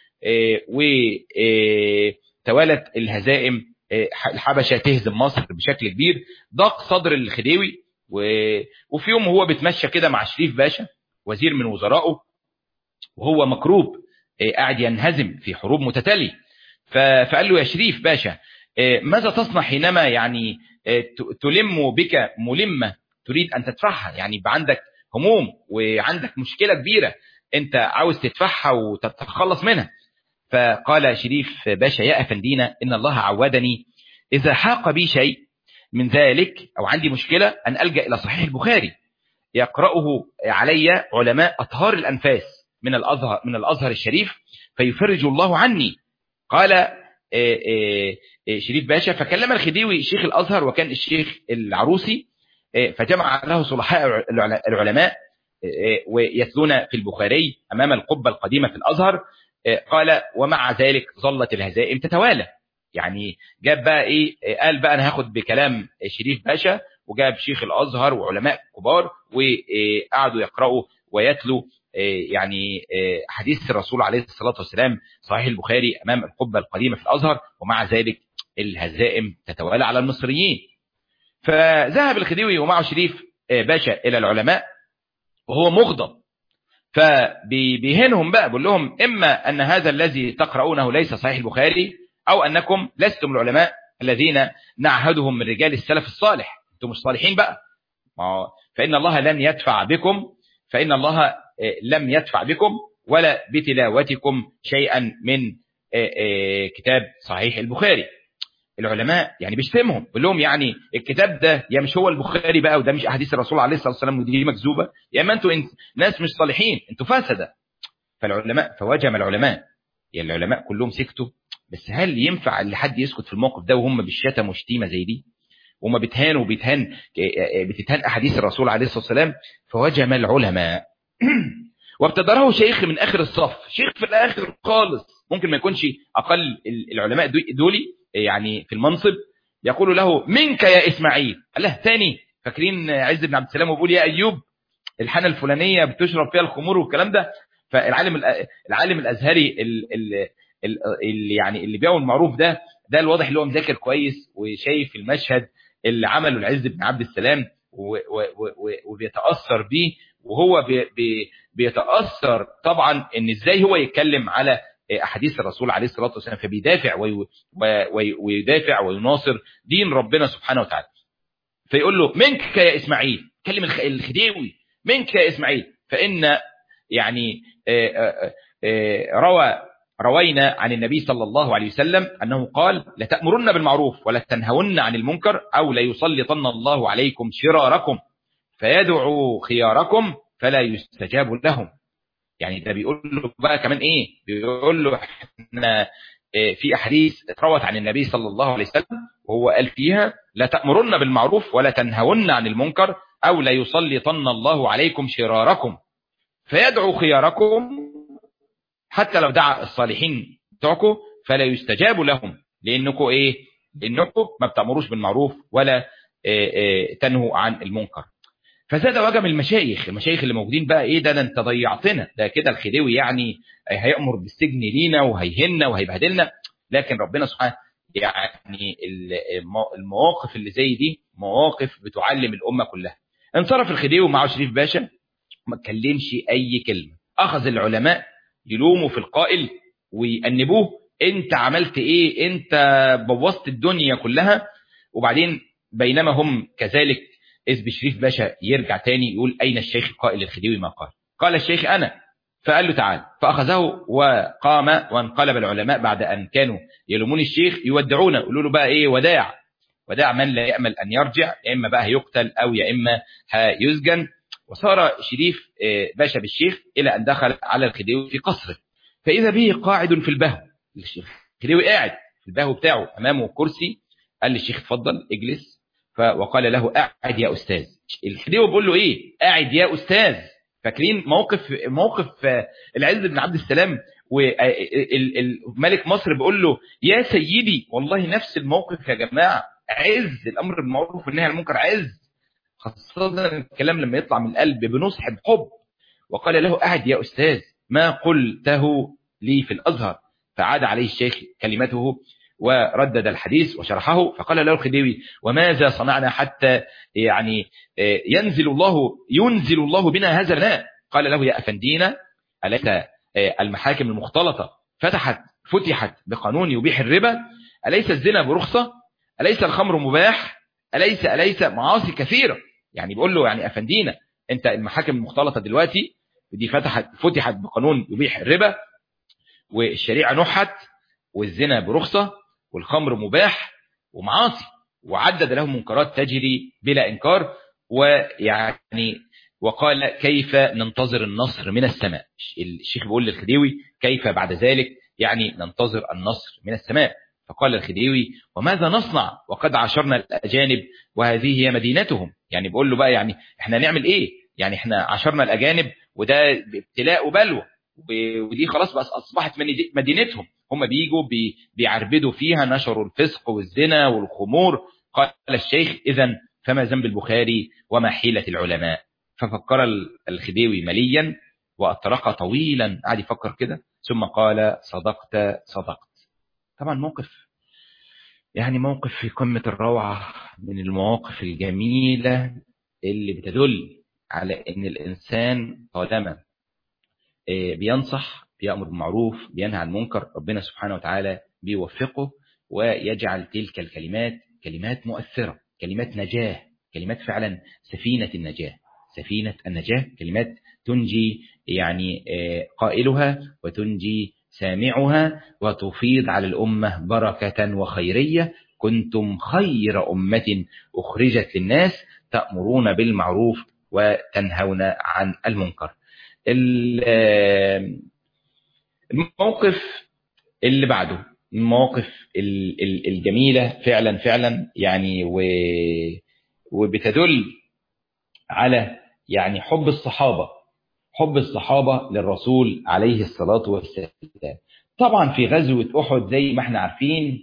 وتوالت الهزائم الحبشة تهزم مصر بشكل كبير ضاق صدر الخديوي وفي يوم هو بيتمشى كده مع شريف باشا وزير من وزرائه وهو مكروب قاعد ينهزم في حروب متتالية فقال له يا شريف باشا ماذا تصنع حينما يعني تلم بك ملمة تريد أن تدفعها يعني يبقى عندك هموم وعندك مشكلة كبيرة انت عاوز تدفعها وتتخلص منها فقال شريف باشا يا أفندينا إن الله عودني إذا حاق بي شيء من ذلك أو عندي مشكلة أن ألجأ إلى صحيح البخاري يقرأه علي علماء أطهار الأنفاس من الأزهر, من الأزهر الشريف فيفرج الله عني قال شريف باشا فكلم الخديوي شيخ الأزهر وكان الشيخ العروسي فجمع له صلحاء العلماء ويتلون في البخاري أمام القبة القديمة في الأزهر قال ومع ذلك ظلت الهزائم تتوالى يعني جاب بقى إيه قال بقى أنا هاخد بكلام شريف باشا وجاب شيخ الأزهر وعلماء كبار وقعدوا يقرأوا ويتلوا يعني حديث الرسول عليه الصلاة والسلام صحيح البخاري أمام القبة القديمة في الأزهر ومع ذلك الهزائم تتوالى على المصريين فذهب الخديوي ومعه شريف باشا إلى العلماء وهو مغضب فبيهنهم بقى بيقول لهم إما أن هذا الذي تقرؤونه ليس صحيح البخاري أو أنكم لستم العلماء الذين نعهدهم من رجال السلف الصالح أنتم مش صالحين بقى ما هو فإن الله لن يدفع بكم فإن الله آه، لم يدفع بكم ولا بتلاوتكم شيئا من آه، آه، كتاب صحيح البخاري العلماء يعني بيشتمهم بيقول لهم يعني الكتاب ده يا مش هو البخاري بقى وده مش احاديث الرسول عليه الصلاه والسلام ودي مكذوبه يا اما انتوا انت ناس مش صالحين انتوا فسده فالعلماء فوجم العلماء يعني العلماء كلهم سكتوا بس هل ينفع ان حد يسكت في الموقف ده وهم بالشتم وشتيمه زي دي وما بتهانوا وبيتهان بتتهان احاديث الرسول عليه الصلاه والسلام فوجم العلماء وابتدره شيخ من اخر الصف شيخ في الاخر خالص ممكن ما يكونش اقل العلماء دو- دولي يعني في المنصب يقول له منك يا اسماعيل قال له تاني فاكرين عز بن عبد السلام وبيقول يا ايوب الحانه الفلانيه بتشرب فيها الخمور والكلام ده فالعالم الأ- العالم الازهري ال- ال- ال- اللي يعني اللي بيعمل المعروف ده ده الواضح اللي هو مذاكر كويس وشايف المشهد اللي عمله العز بن عبد السلام و- و- و- وبيتاثر بيه وهو بي بي بيتاثر طبعا ان ازاي هو يتكلم على احاديث الرسول عليه الصلاه والسلام فبيدافع وي- وي- ويدافع ويناصر دين ربنا سبحانه وتعالى فيقول له منك يا اسماعيل كلم الخ- الخديوي منك يا اسماعيل فان يعني آه، آه، آه، روى روينا عن النبي صلى الله عليه وسلم انه قال لتامرن بالمعروف ولا تنهون عن المنكر او ليسلطن الله عليكم شراركم فيدعو خياركم فلا يستجاب لهم يعني ده بيقول له بقى كمان ايه بيقول له احنا آه، في احاديث روت عن النبي صلى الله عليه وسلم وهو قال فيها لا تأمرن بالمعروف ولا تنهون عن المنكر او لا يسلطن الله عليكم شراركم فيدعو خياركم حتى لو دعا الصالحين بتوعكم فلا يستجاب لهم لانكم ايه لانكم ما بتأمروش بالمعروف ولا آه، آه، تنهوا عن المنكر فزاد وجم المشايخ المشايخ اللي موجودين بقى ايه ده ده انت ضيعتنا ده كده الخديوي يعني هيأمر بالسجن لينا وهيهنا وهيبهدلنا لكن ربنا سبحانه يعني المو- المواقف اللي زي دي مواقف بتعلم الامه كلها انصرف الخديوي ومعه شريف باشا ما اتكلمش اي كلمه اخذ العلماء يلوموا في القائل ويأنبوه انت عملت ايه انت بوظت الدنيا كلها وبعدين بينما هم كذلك إذ بشريف باشا يرجع تاني يقول أين الشيخ القائل الخديوي ما قال قال الشيخ أنا فقال له تعال فأخذه وقام وانقلب العلماء بعد أن كانوا يلومون الشيخ يودعونه يقولوا له بقى إيه وداع وداع من لا يأمل أن يرجع يا إما بقى هيقتل أو يا إما هيسجن وصار شريف آه، باشا بالشيخ إلى أن دخل على الخديوي في قصره فإذا به قاعد في البهو الشيخ الخديوي قاعد في البهو بتاعه أمامه كرسي قال للشيخ اتفضل اجلس ف- وقال له قاعد يا أستاذ الخديوي بيقول له إيه قاعد يا أستاذ فاكرين موقف موقف آه، العز بن عبد السلام وملك مصر بيقول له يا سيدي والله نفس الموقف يا جماعة عز الأمر بالمعروف والنهي عن المنكر عز خاصة الكلام لما يطلع من القلب بنصح بحب وقال له قاعد يا أستاذ ما قلته لي في الأزهر فعاد عليه الشيخ كلمته وردد الحديث وشرحه فقال له الخديوي وماذا صنعنا حتى يعني آه، ينزل الله ينزل الله بنا هذا الماء قال له يا أفندينا أليس آه، المحاكم المختلطة فتحت فتحت بقانون يبيح الربا أليس الزنا برخصة أليس الخمر مباح أليس أليس معاصي كثيرة يعني بيقول له يعني أفندينا أنت المحاكم المختلطة دلوقتي دي فتحت فتحت بقانون يبيح الربا والشريعة نحت والزنا برخصة والخمر مباح ومعاصي وعدد لهم منكرات تجري بلا إنكار ويعني وقال كيف ننتظر النصر من السماء الشيخ بيقول للخديوي كيف بعد ذلك يعني ننتظر النصر من السماء فقال الخديوي وماذا نصنع وقد عاشرنا الأجانب وهذه هي مدينتهم يعني بيقول له بقى يعني احنا نعمل ايه يعني احنا عاشرنا الأجانب وده ابتلاء وبلوى ودي خلاص بقى أصبحت مدينتهم هم بيجوا بي بيعربدوا فيها نشروا الفسق والزنا والخمور قال الشيخ إذا فما ذنب البخاري وما حيلة العلماء ففكر الخديوي مليا وأطرق طويلا قعد يفكر كده ثم قال صدقت صدقت طبعا موقف يعني موقف في قمة الروعة من المواقف الجميلة اللي بتدل على ان الانسان طالما بينصح بيأمر بالمعروف بينهى عن المنكر ربنا سبحانه وتعالى بيوفقه ويجعل تلك الكلمات كلمات مؤثرة كلمات نجاة كلمات فعلا سفينة النجاة سفينة النجاة كلمات تنجي يعني قائلها وتنجي سامعها وتفيض على الأمة بركة وخيرية كنتم خير أمة أخرجت للناس تأمرون بالمعروف وتنهون عن المنكر الموقف اللي بعده المواقف الجميلة فعلا فعلا يعني وبتدل على يعني حب الصحابة حب الصحابة للرسول عليه الصلاة والسلام طبعا في غزوة أحد زي ما احنا عارفين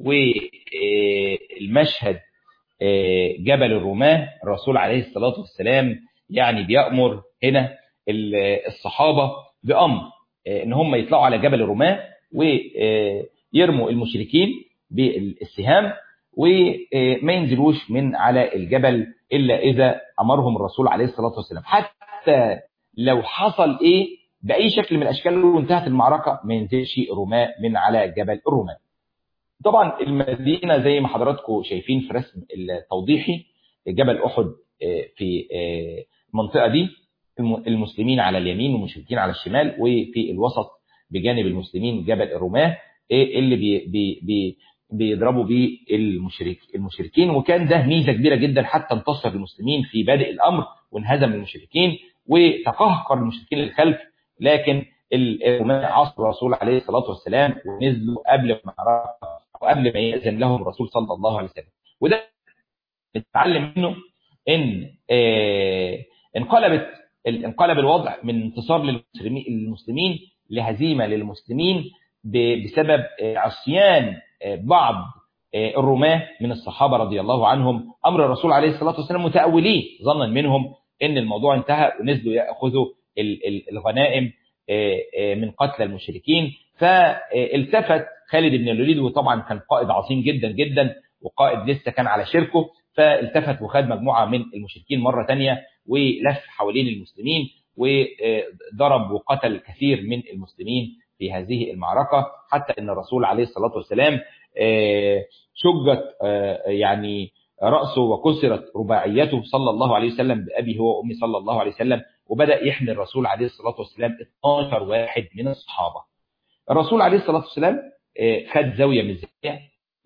والمشهد جبل الرماة الرسول عليه الصلاة والسلام يعني بيأمر هنا الصحابة بأمر ان هم يطلعوا على جبل الرماة ويرموا المشركين بالسهام وما ينزلوش من على الجبل إلا إذا أمرهم الرسول عليه الصلاة والسلام حتى لو حصل إيه بأي شكل من الأشكال وانتهت المعركة ما ينزلش رماة من على جبل الرماة طبعا المدينة زي ما حضراتكم شايفين في رسم التوضيحي جبل أحد في المنطقة دي المسلمين على اليمين والمشركين على الشمال وفي الوسط بجانب المسلمين جبل الرماة اللي بي بي بي بيضربوا بيه المشرك المشركين وكان ده ميزه كبيره جدا حتى انتصر المسلمين في بادئ الامر وانهزم المشركين وتقهقر المشركين للخلف لكن الرومان عصر الرسول عليه الصلاه والسلام ونزلوا قبل ما وقبل ما يأذن لهم الرسول صلى الله عليه وسلم وده نتعلم منه ان آه انقلبت انقلب الوضع من انتصار للمسلمين لهزيمه للمسلمين بسبب عصيان بعض الرماة من الصحابة رضي الله عنهم أمر الرسول عليه الصلاة والسلام متأولين ظنا منهم أن الموضوع انتهى ونزلوا يأخذوا الغنائم من قتل المشركين فالتفت خالد بن الوليد وطبعا كان قائد عظيم جدا جدا وقائد لسه كان على شركه فالتفت وخد مجموعة من المشركين مرة تانية ولف حوالين المسلمين وضرب وقتل كثير من المسلمين في هذه المعركة حتى أن الرسول عليه الصلاة والسلام شجت يعني رأسه وكسرت رباعيته صلى الله عليه وسلم بأبي هو وأمي صلى الله عليه وسلم وبدأ يحمي الرسول عليه الصلاة والسلام 12 واحد من الصحابة الرسول عليه الصلاة والسلام خد زاوية من الزوايا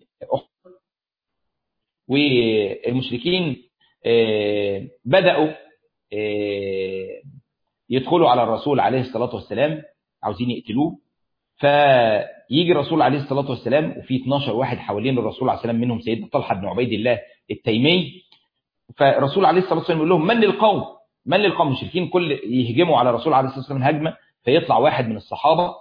والمشركين بدأوا يدخلوا على الرسول عليه الصلاة والسلام عاوزين يقتلوه فيجي الرسول عليه الصلاة والسلام وفي 12 واحد حوالين الرسول عليه السلام منهم سيدنا طلحة بن عبيد الله التيمي فالرسول عليه الصلاة والسلام يقول لهم من للقوم من للقوم المشركين كل يهجموا على الرسول عليه الصلاة والسلام هجمة فيطلع واحد من الصحابة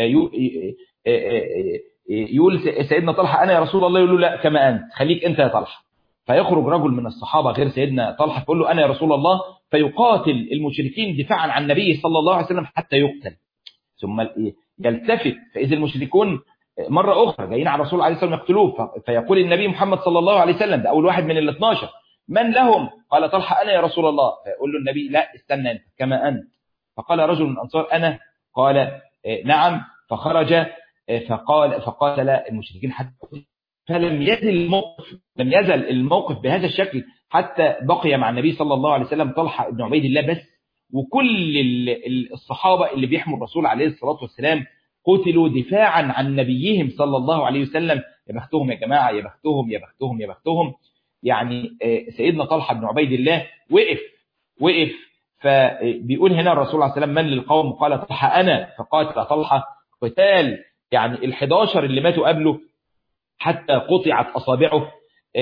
يقول سيدنا طلحة أنا يا رسول الله يقول له لا كما أنت خليك أنت يا طلحة فيخرج رجل من الصحابة غير سيدنا طلحة يقول له أنا يا رسول الله فيقاتل المشركين دفاعا عن النبي صلى الله عليه وسلم حتى يقتل ثم يلتفت فإذا المشركون مرة أخرى جايين على الرسول عليه الصلاة والسلام يقتلوه فيقول النبي محمد صلى الله عليه وسلم ده أول واحد من ال 12 من لهم قال طلحة أنا يا رسول الله فيقول له النبي لا استنى أنت كما أنت فقال رجل من الأنصار أنا قال نعم فخرج فقال فقاتل المشركين حتى فلم يزل الموقف لم يزل الموقف بهذا الشكل حتى بقي مع النبي صلى الله عليه وسلم طلحة بن عبيد الله بس وكل الصحابة اللي بيحموا الرسول عليه الصلاة والسلام قتلوا دفاعا عن نبيهم صلى الله عليه وسلم يا بختهم يا جماعة يا بختهم يا بختهم يا بختهم يعني سيدنا طلحة بن عبيد الله وقف وقف فبيقول هنا الرسول عليه السلام من للقوم قال طلحة أنا فقاتل طلحة قتال يعني ال11 اللي ماتوا قبله حتى قطعت أصابعه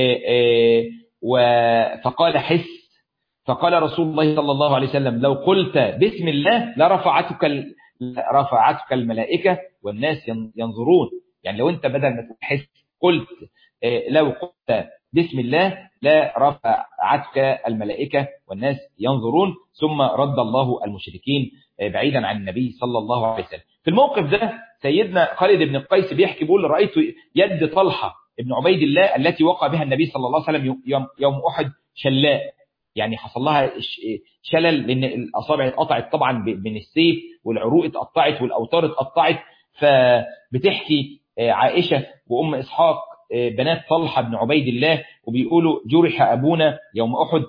فقال حس فقال رسول الله صلى الله عليه وسلم لو قلت بسم الله لرفعتك رفعتك الملائكة والناس ينظرون يعني لو انت بدل ما تحس قلت لو قلت بسم الله لا رفعتك الملائكة والناس ينظرون ثم رد الله المشركين بعيدا عن النبي صلى الله عليه وسلم في الموقف ده سيدنا خالد بن القيس بيحكي بيقول رأيت يد طلحة ابن عبيد الله التي وقع بها النبي صلى الله عليه وسلم يوم, يوم أحد شلاء يعني حصل لها شلل لان الاصابع اتقطعت طبعا من السيف والعروق اتقطعت والاوتار اتقطعت فبتحكي عائشه وام اسحاق بنات طلحة بن عبيد الله وبيقولوا جرح أبونا يوم أحد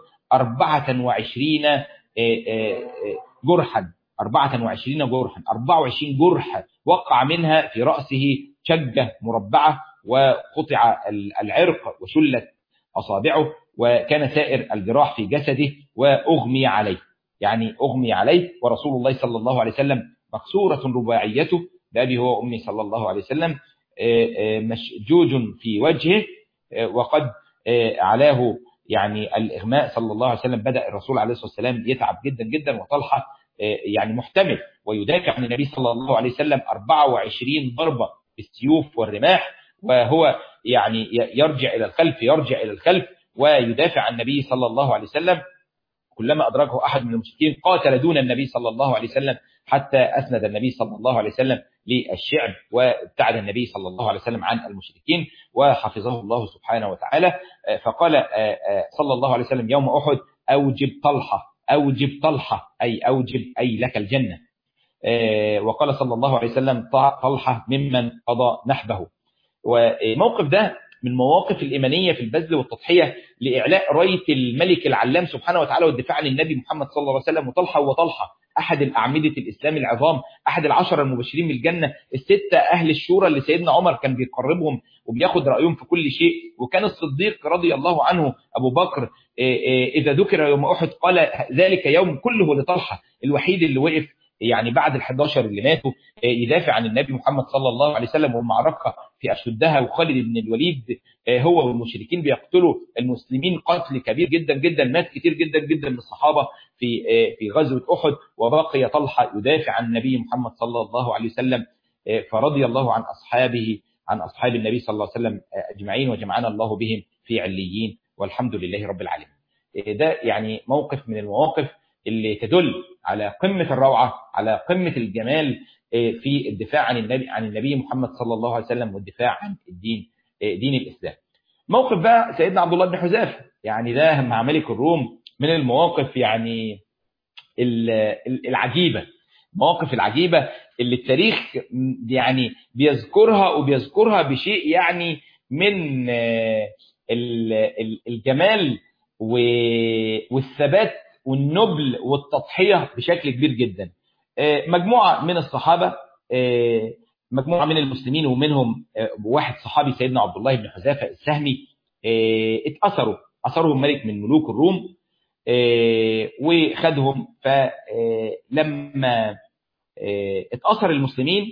24 جرحا 24 جرحا 24 جرح وقع منها في رأسه شجة مربعة وقطع العرق وشلت أصابعه وكان سائر الجراح في جسده وأغمي عليه يعني أغمي عليه ورسول الله صلى الله عليه وسلم مكسورة رباعيته بأبي هو وأمي صلى الله عليه وسلم مشجوج في وجهه وقد علاه يعني الإغماء صلى الله عليه وسلم بدأ الرسول عليه الصلاة والسلام يتعب جدا جدا وطلحة يعني محتمل ويدافع عن النبي صلى الله عليه وسلم 24 ضربة بالسيوف والرماح وهو يعني يرجع إلى الخلف يرجع إلى الخلف ويدافع عن النبي صلى الله عليه وسلم كلما أدركه أحد من المشركين قاتل دون النبي صلى الله عليه وسلم حتى أسند النبي صلى الله عليه وسلم للشعب وابتعد النبي صلى الله عليه وسلم عن المشركين وحفظه الله سبحانه وتعالى فقال صلى الله عليه وسلم يوم أحد أوجب طلحة أوجب طلحة أي أوجب أي لك الجنة وقال صلى الله عليه وسلم طلحة ممن قضى نحبه والموقف ده من مواقف الإيمانية في البذل والتضحية لإعلاء راية الملك العلام سبحانه وتعالى والدفاع عن النبي محمد صلى الله عليه وسلم وطلحة وطلحة أحد الأعمدة الإسلام العظام أحد العشر المبشرين بالجنة الستة أهل الشورى اللي سيدنا عمر كان بيقربهم وبياخد رأيهم في كل شيء وكان الصديق رضي الله عنه أبو بكر إذا ذكر يوم أحد قال ذلك يوم كله لطلحة الوحيد اللي وقف يعني بعد ال 11 اللي ماتوا يدافع عن النبي محمد صلى الله عليه وسلم والمعركة في أشدها وخالد بن الوليد هو والمشركين بيقتلوا المسلمين قتل كبير جدا جدا مات كتير جدا جدا من الصحابة في في غزوة أحد وبقي طلحة يدافع عن النبي محمد صلى الله عليه وسلم فرضي الله عن أصحابه عن أصحاب النبي صلى الله عليه وسلم أجمعين وجمعنا الله بهم في عليين والحمد لله رب العالمين ده يعني موقف من المواقف اللي تدل على قمة الروعة على قمة الجمال في الدفاع عن النبي عن النبي محمد صلى الله عليه وسلم والدفاع عن الدين دين الإسلام موقف بقى سيدنا عبد الله بن حذافه يعني ده مع ملك الروم من المواقف يعني العجيبة المواقف العجيبة اللي التاريخ يعني بيذكرها وبيذكرها بشيء يعني من الجمال والثبات والنبل والتضحية بشكل كبير جدا مجموعة من الصحابة مجموعة من المسلمين ومنهم واحد صحابي سيدنا عبد الله بن حذافة السهمي اتأثروا أثرهم ملك من ملوك الروم وخدهم فلما اتأثر المسلمين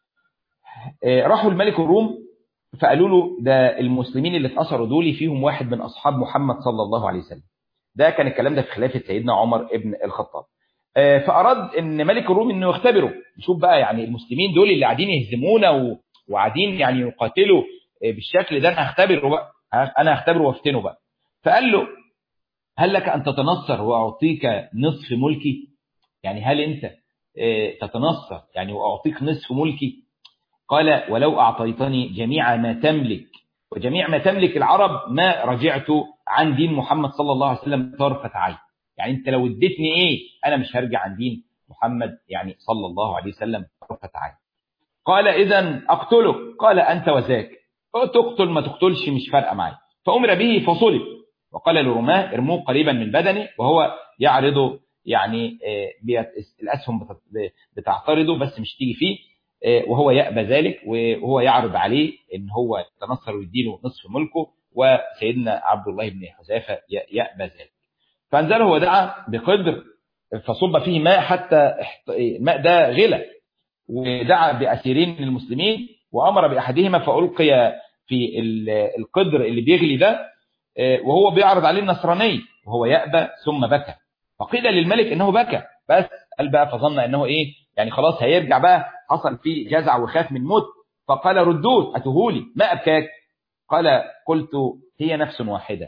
راحوا الملك الروم فقالوا له ده المسلمين اللي اتأثروا دول فيهم واحد من أصحاب محمد صلى الله عليه وسلم ده كان الكلام ده في خلافة سيدنا عمر ابن الخطاب فأراد ان ملك الروم انه يختبره يشوف بقى يعني المسلمين دول اللي قاعدين يهزمونا وقاعدين يعني يقاتلوا بالشكل ده انا هختبره بقى انا هختبره وافتنه بقى فقال له هل لك ان تتنصر واعطيك نصف ملكي يعني هل انت تتنصر يعني واعطيك نصف ملكي قال ولو اعطيتني جميع ما تملك وجميع ما تملك العرب ما رجعت عن دين محمد صلى الله عليه وسلم طرفة عين يعني انت لو اديتني ايه انا مش هرجع عن دين محمد يعني صلى الله عليه وسلم طرفة عين قال اذا اقتلك قال انت وذاك تقتل ما تقتلش مش فارقه معايا فامر به فصلب وقال للرماة ارموه قريبا من بدنه وهو يعرض يعني الاسهم بتعترضه بس مش تيجي فيه وهو يأبى ذلك وهو يعرض عليه ان هو يتنصر ويديله نصف ملكه وسيدنا عبد الله بن حذافه يأبى ذلك فانزله ودعا بقدر فصب فيه ماء حتى الماء ده غلى ودعا بأسيرين من المسلمين وأمر بأحدهما فألقي في القدر اللي بيغلي ده وهو بيعرض عليه النصراني وهو يأبى ثم بكى فقيل للملك انه بكى بس قال بقى فظن انه ايه يعني خلاص هيرجع بقى حصل فيه جزع وخاف من موت فقال ردود أتهولي ما أبكاك قال قلت هي نفس واحدة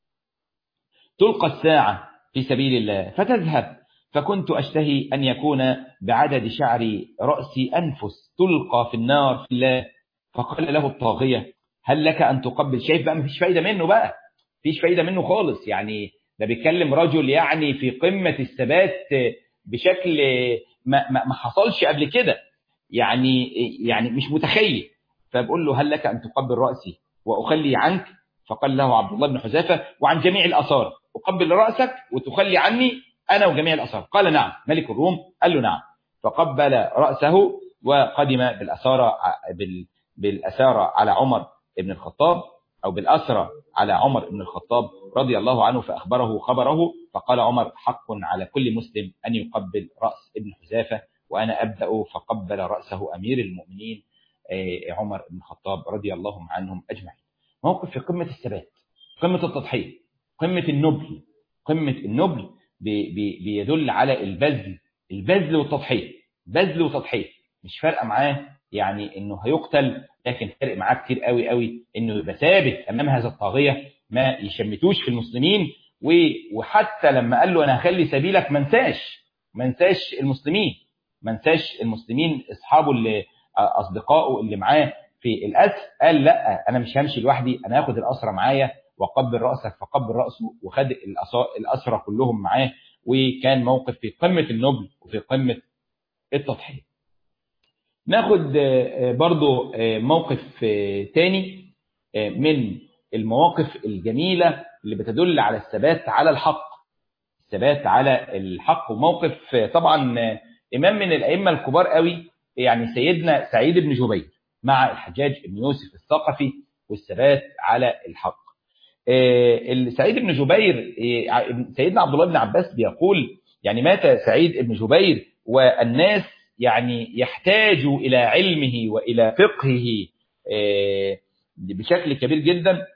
تلقى الساعة في سبيل الله فتذهب فكنت أشتهي أن يكون بعدد شعر رأسي أنفس تلقى في النار في الله فقال له الطاغية هل لك أن تقبل شايف بقى مفيش فايدة منه بقى مفيش فايدة منه خالص يعني ده بيتكلم رجل يعني في قمة الثبات بشكل ما, ما, ما حصلش قبل كده يعني يعني مش متخيل فبقول له هل لك أن تقبل رأسي وأخلي عنك فقال له عبد الله بن حذافة وعن جميع الأثار أقبل رأسك وتخلي عني أنا وجميع الأثار قال نعم ملك الروم قال له نعم فقبل رأسه وقدم بالأسارة بال بالأسارة على عمر بن الخطاب أو بالأسرة على عمر بن الخطاب رضي الله عنه فأخبره خبره فقال عمر حق على كل مسلم أن يقبل رأس ابن حذافة وأنا أبدأ فقبل رأسه أمير المؤمنين عمر بن الخطاب رضي الله عنهم أجمعين موقف في قمة الثبات قمة التضحية قمة النبل قمة النبل بي بي بيدل على البذل البذل والتضحية بذل وتضحية مش فارقة معاه يعني انه هيقتل لكن فارق معاه كتير قوي قوي انه يبقى ثابت امام هذا الطاغية ما يشمتوش في المسلمين وحتى لما قال له انا هخلي سبيلك ما انساش ما انساش المسلمين ما انساش المسلمين اصحابه اللي اصدقائه اللي معاه في الاسر قال لا انا مش همشي لوحدي انا هاخد الاسرى معايا وقبل راسك فقبل راسه وخد الاسرى كلهم معاه وكان موقف في قمه النبل وفي قمه التضحيه ناخد برضو موقف تاني من المواقف الجميلة اللي بتدل على الثبات على الحق الثبات على الحق وموقف طبعا إمام من الأئمة الكبار قوي يعني سيدنا سعيد بن جبير مع الحجاج بن يوسف الثقفي والثبات على الحق سعيد بن جبير سيدنا عبد الله بن عباس بيقول يعني مات سعيد بن جبير والناس يعني يحتاج إلى علمه وإلى فقهه بشكل كبير جدا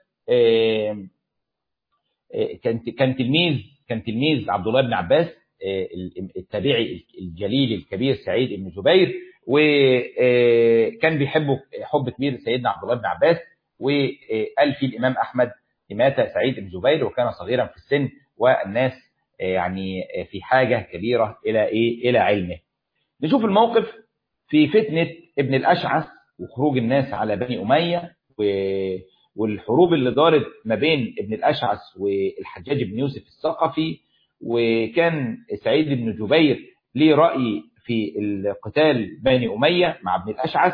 كان كان تلميذ كان تلميذ عبد الله بن عباس التابعي الجليل الكبير سعيد بن جبير وكان بيحبه حب كبير سيدنا عبد الله بن عباس وقال فيه الإمام أحمد مات سعيد بن جبير وكان صغيرا في السن والناس يعني في حاجة كبيرة إلى إيه إلى علمه نشوف الموقف في فتنة ابن الأشعث وخروج الناس على بني أمية والحروب اللي دارت ما بين ابن الأشعث والحجاج بن يوسف الثقفي وكان سعيد بن جبير ليه رأي في القتال بني أمية مع ابن الأشعث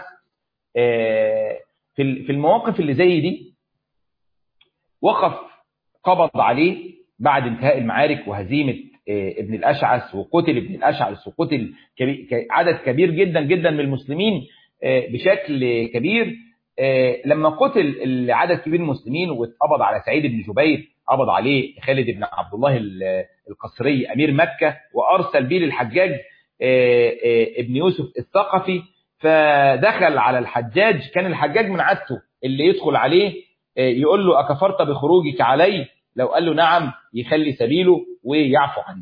في المواقف اللي زي دي وقف قبض عليه بعد انتهاء المعارك وهزيمة ابن الأشعث وقتل ابن الأشعث وقتل عدد كبير جدا جدا من المسلمين بشكل كبير لما قتل عدد كبير من المسلمين واتقبض على سعيد بن جبير قبض عليه خالد بن عبد الله القصري أمير مكة وأرسل بيه للحجاج ابن يوسف الثقفي فدخل على الحجاج كان الحجاج من عادته اللي يدخل عليه يقول له أكفرت بخروجك علي لو قال له نعم يخلي سبيله ويعفو عنه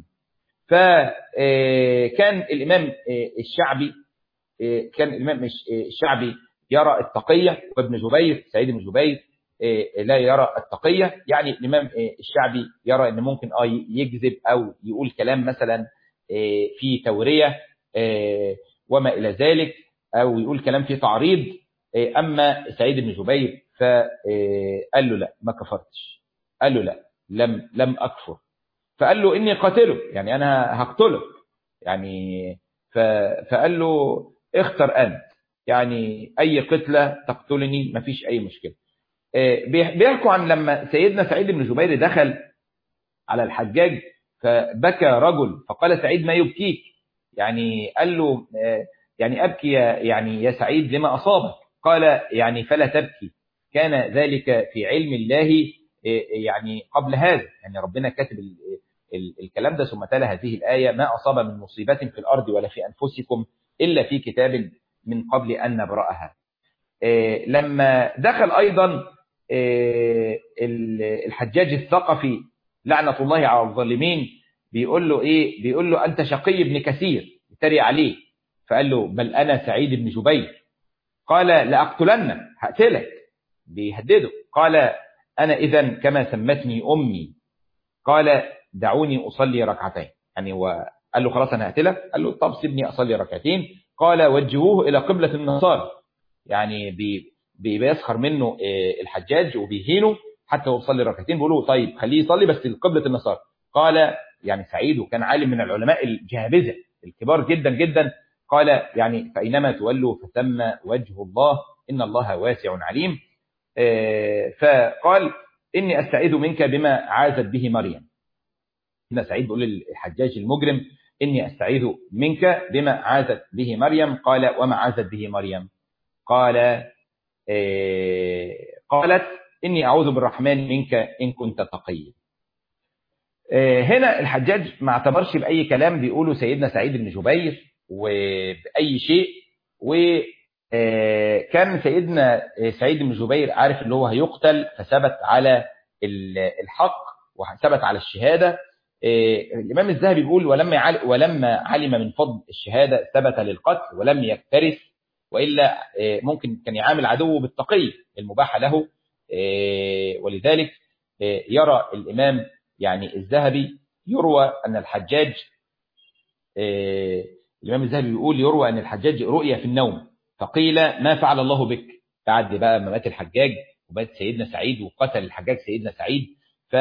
فكان الإمام الشعبي كان الإمام الشعبي يرى التقية وابن جبير سعيد بن جبير لا يرى التقية يعني الإمام الشعبي يرى أن ممكن آه يكذب أو يقول كلام مثلا في تورية وما إلى ذلك أو يقول كلام فيه تعريض أما سعيد بن جبير فقال له لا ما كفرتش قال له لا لم لم أكفر فقال له إني قاتله يعني أنا هقتلك يعني فقال له اختر أنت يعني أي قتلة تقتلني ما فيش أي مشكلة بيحكوا عن لما سيدنا سعيد بن جبير دخل على الحجاج فبكى رجل فقال سعيد ما يبكيك يعني قال له يعني أبكي يعني يا سعيد لما أصابك قال يعني فلا تبكي كان ذلك في علم الله يعني قبل هذا يعني ربنا كاتب الكلام ده ثم تلا هذه الآية ما أصاب من مصيبة في الأرض ولا في أنفسكم إلا في كتاب من قبل أن نبرأها لما دخل أيضا الحجاج الثقفي لعنة الله على الظالمين بيقول له إيه بيقول له أنت شقي ابن كثير يتريق عليه فقال له بل أنا سعيد بن جبير قال لأقتلنك هقتلك بيهدده قال أنا إذا كما سمتني أمي قال دعوني أصلي ركعتين يعني وقال له خلاص أنا هقتلك قال له طب سيبني أصلي ركعتين قال وجهوه إلى قبلة النصارى يعني بي بيسخر منه الحجاج وبيهينه حتى هو بيصلي ركعتين بيقول له طيب خليه يصلي بس لقبلة النصارى قال يعني سعيد وكان عالم من العلماء الجهابذة الكبار جدا جدا قال يعني فأينما تولوا فثم وجه الله إن الله واسع عليم فقال إني أستعيذ منك بما عازت به مريم هنا سعيد بيقول للحجاج المجرم إني أستعيذ منك بما عازت به مريم قال وما عازت به مريم قال قالت إني أعوذ بالرحمن منك إن كنت تقيا هنا الحجاج ما اعتبرش بأي كلام بيقوله سيدنا سعيد بن جبير وبأي شيء وكان سيدنا سعيد بن جبير عارف اللي هو هيقتل فثبت على الحق وثبت على الشهادة الإمام الذهبي بيقول ولما ولما علم من فضل الشهادة ثبت للقتل ولم يفترس وإلا ممكن كان يعامل عدوه بالتقي المباح له ولذلك يرى الإمام يعني الذهبي يروى أن الحجاج الإمام الذهبي بيقول يروى أن الحجاج رؤيا في النوم فقيل ما فعل الله بك بعد بقى ما مات الحجاج ومات سيدنا سعيد وقتل الحجاج سيدنا سعيد ف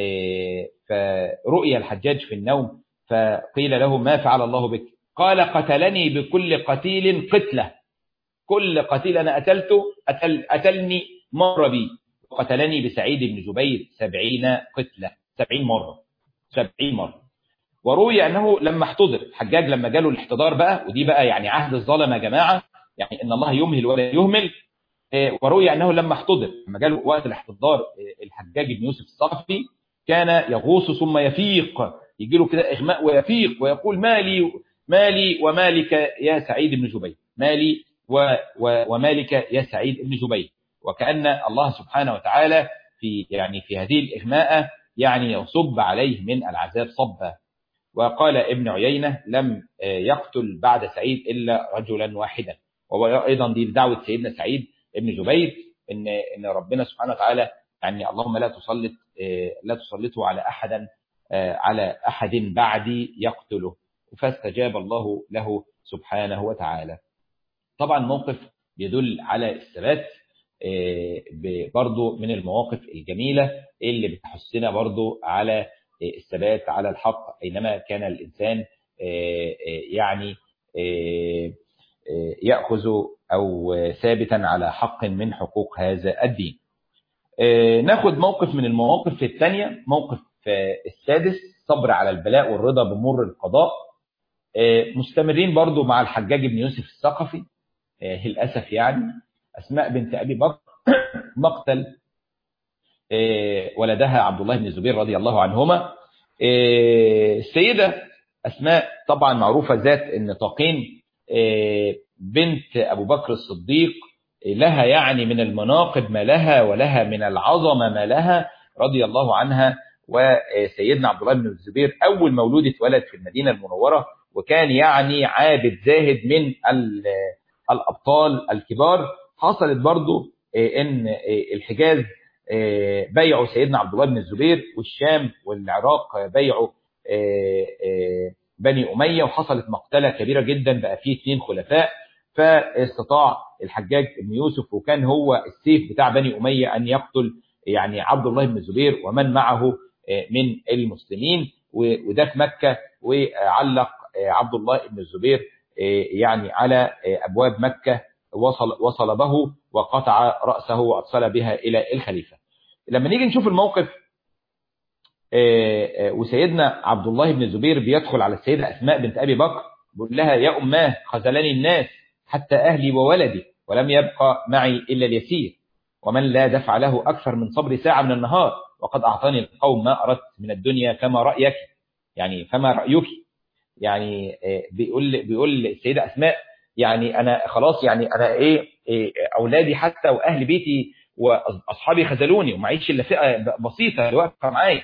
فرؤيا الحجاج في النوم فقيل له ما فعل الله بك قال قتلني بكل قتيل قتله كل قتيل أنا قتلته أتل أتلني مر بي وقتلني بسعيد بن جبير سبعين قتلة سبعين مرة سبعين مرة وروي أنه لما احتضر الحجاج لما جاله الاحتضار بقى ودي بقى يعني عهد الظلمة يا جماعة يعني إن الله يمهل ولا يهمل وروي أنه لما احتضر لما جاله وقت الاحتضار الحجاج بن يوسف الصقفي كان يغوص ثم يفيق يجي له كده إغماء ويفيق ويقول مالي مالي ومالك يا سعيد بن جبير مالي و و ومالك يا سعيد بن جبير وكأن الله سبحانه وتعالى في يعني في هذه الإغماء يعني يصب عليه من العذاب صبا وقال ابن عيينة لم يقتل بعد سعيد إلا رجلا واحدا وأيضا دي دعوة سيدنا سعيد ابن جبير إن إن ربنا سبحانه وتعالى يعني اللهم لا تسلط لا تسلطه على أحدا على أحد بعدي يقتله فاستجاب الله له سبحانه وتعالى طبعا موقف يدل على الثبات برضو من المواقف الجميلة اللي بتحسنا برضو على الثبات على الحق أينما كان الإنسان يعني يأخذ أو ثابتا على حق من حقوق هذا الدين ناخد موقف من المواقف الثانية موقف السادس صبر على البلاء والرضا بمر القضاء مستمرين برضو مع الحجاج بن يوسف الثقفي للأسف يعني أسماء بنت أبي بكر مقتل ولدها عبد الله بن الزبير رضي الله عنهما السيدة أسماء طبعا معروفة ذات النطاقين بنت أبو بكر الصديق لها يعني من المناقب ما لها ولها من العظمة ما لها رضي الله عنها وسيدنا عبد الله بن الزبير أول مولود اتولد في المدينة المنورة وكان يعني عابد زاهد من الأبطال الكبار حصلت برضو ان الحجاز بيعوا سيدنا عبد الله بن الزبير والشام والعراق بيعوا بني أمية وحصلت مقتلة كبيرة جدا بقى فيه اثنين خلفاء فاستطاع الحجاج بن يوسف وكان هو السيف بتاع بني أمية أن يقتل يعني عبد الله بن الزبير ومن معه من المسلمين وده في مكة وعلق عبد الله بن الزبير يعني على أبواب مكة وصل وصل به وقطع رأسه وأرسل بها إلى الخليفة لما نيجي نشوف الموقف وسيدنا عبد الله بن الزبير بيدخل على السيدة أسماء بنت أبي بكر بيقول لها يا أماه خذلني الناس حتى أهلي وولدي ولم يبقى معي إلا اليسير ومن لا دفع له أكثر من صبر ساعة من النهار وقد أعطاني القوم ما أردت من الدنيا فما رأيك يعني فما رأيك يعني بيقول بيقول السيدة أسماء يعني أنا خلاص يعني أنا إيه, إيه أولادي حتى وأهل بيتي وأصحابي خذلوني ومعيش إلا فئة بسيطة اللي واقفة معايا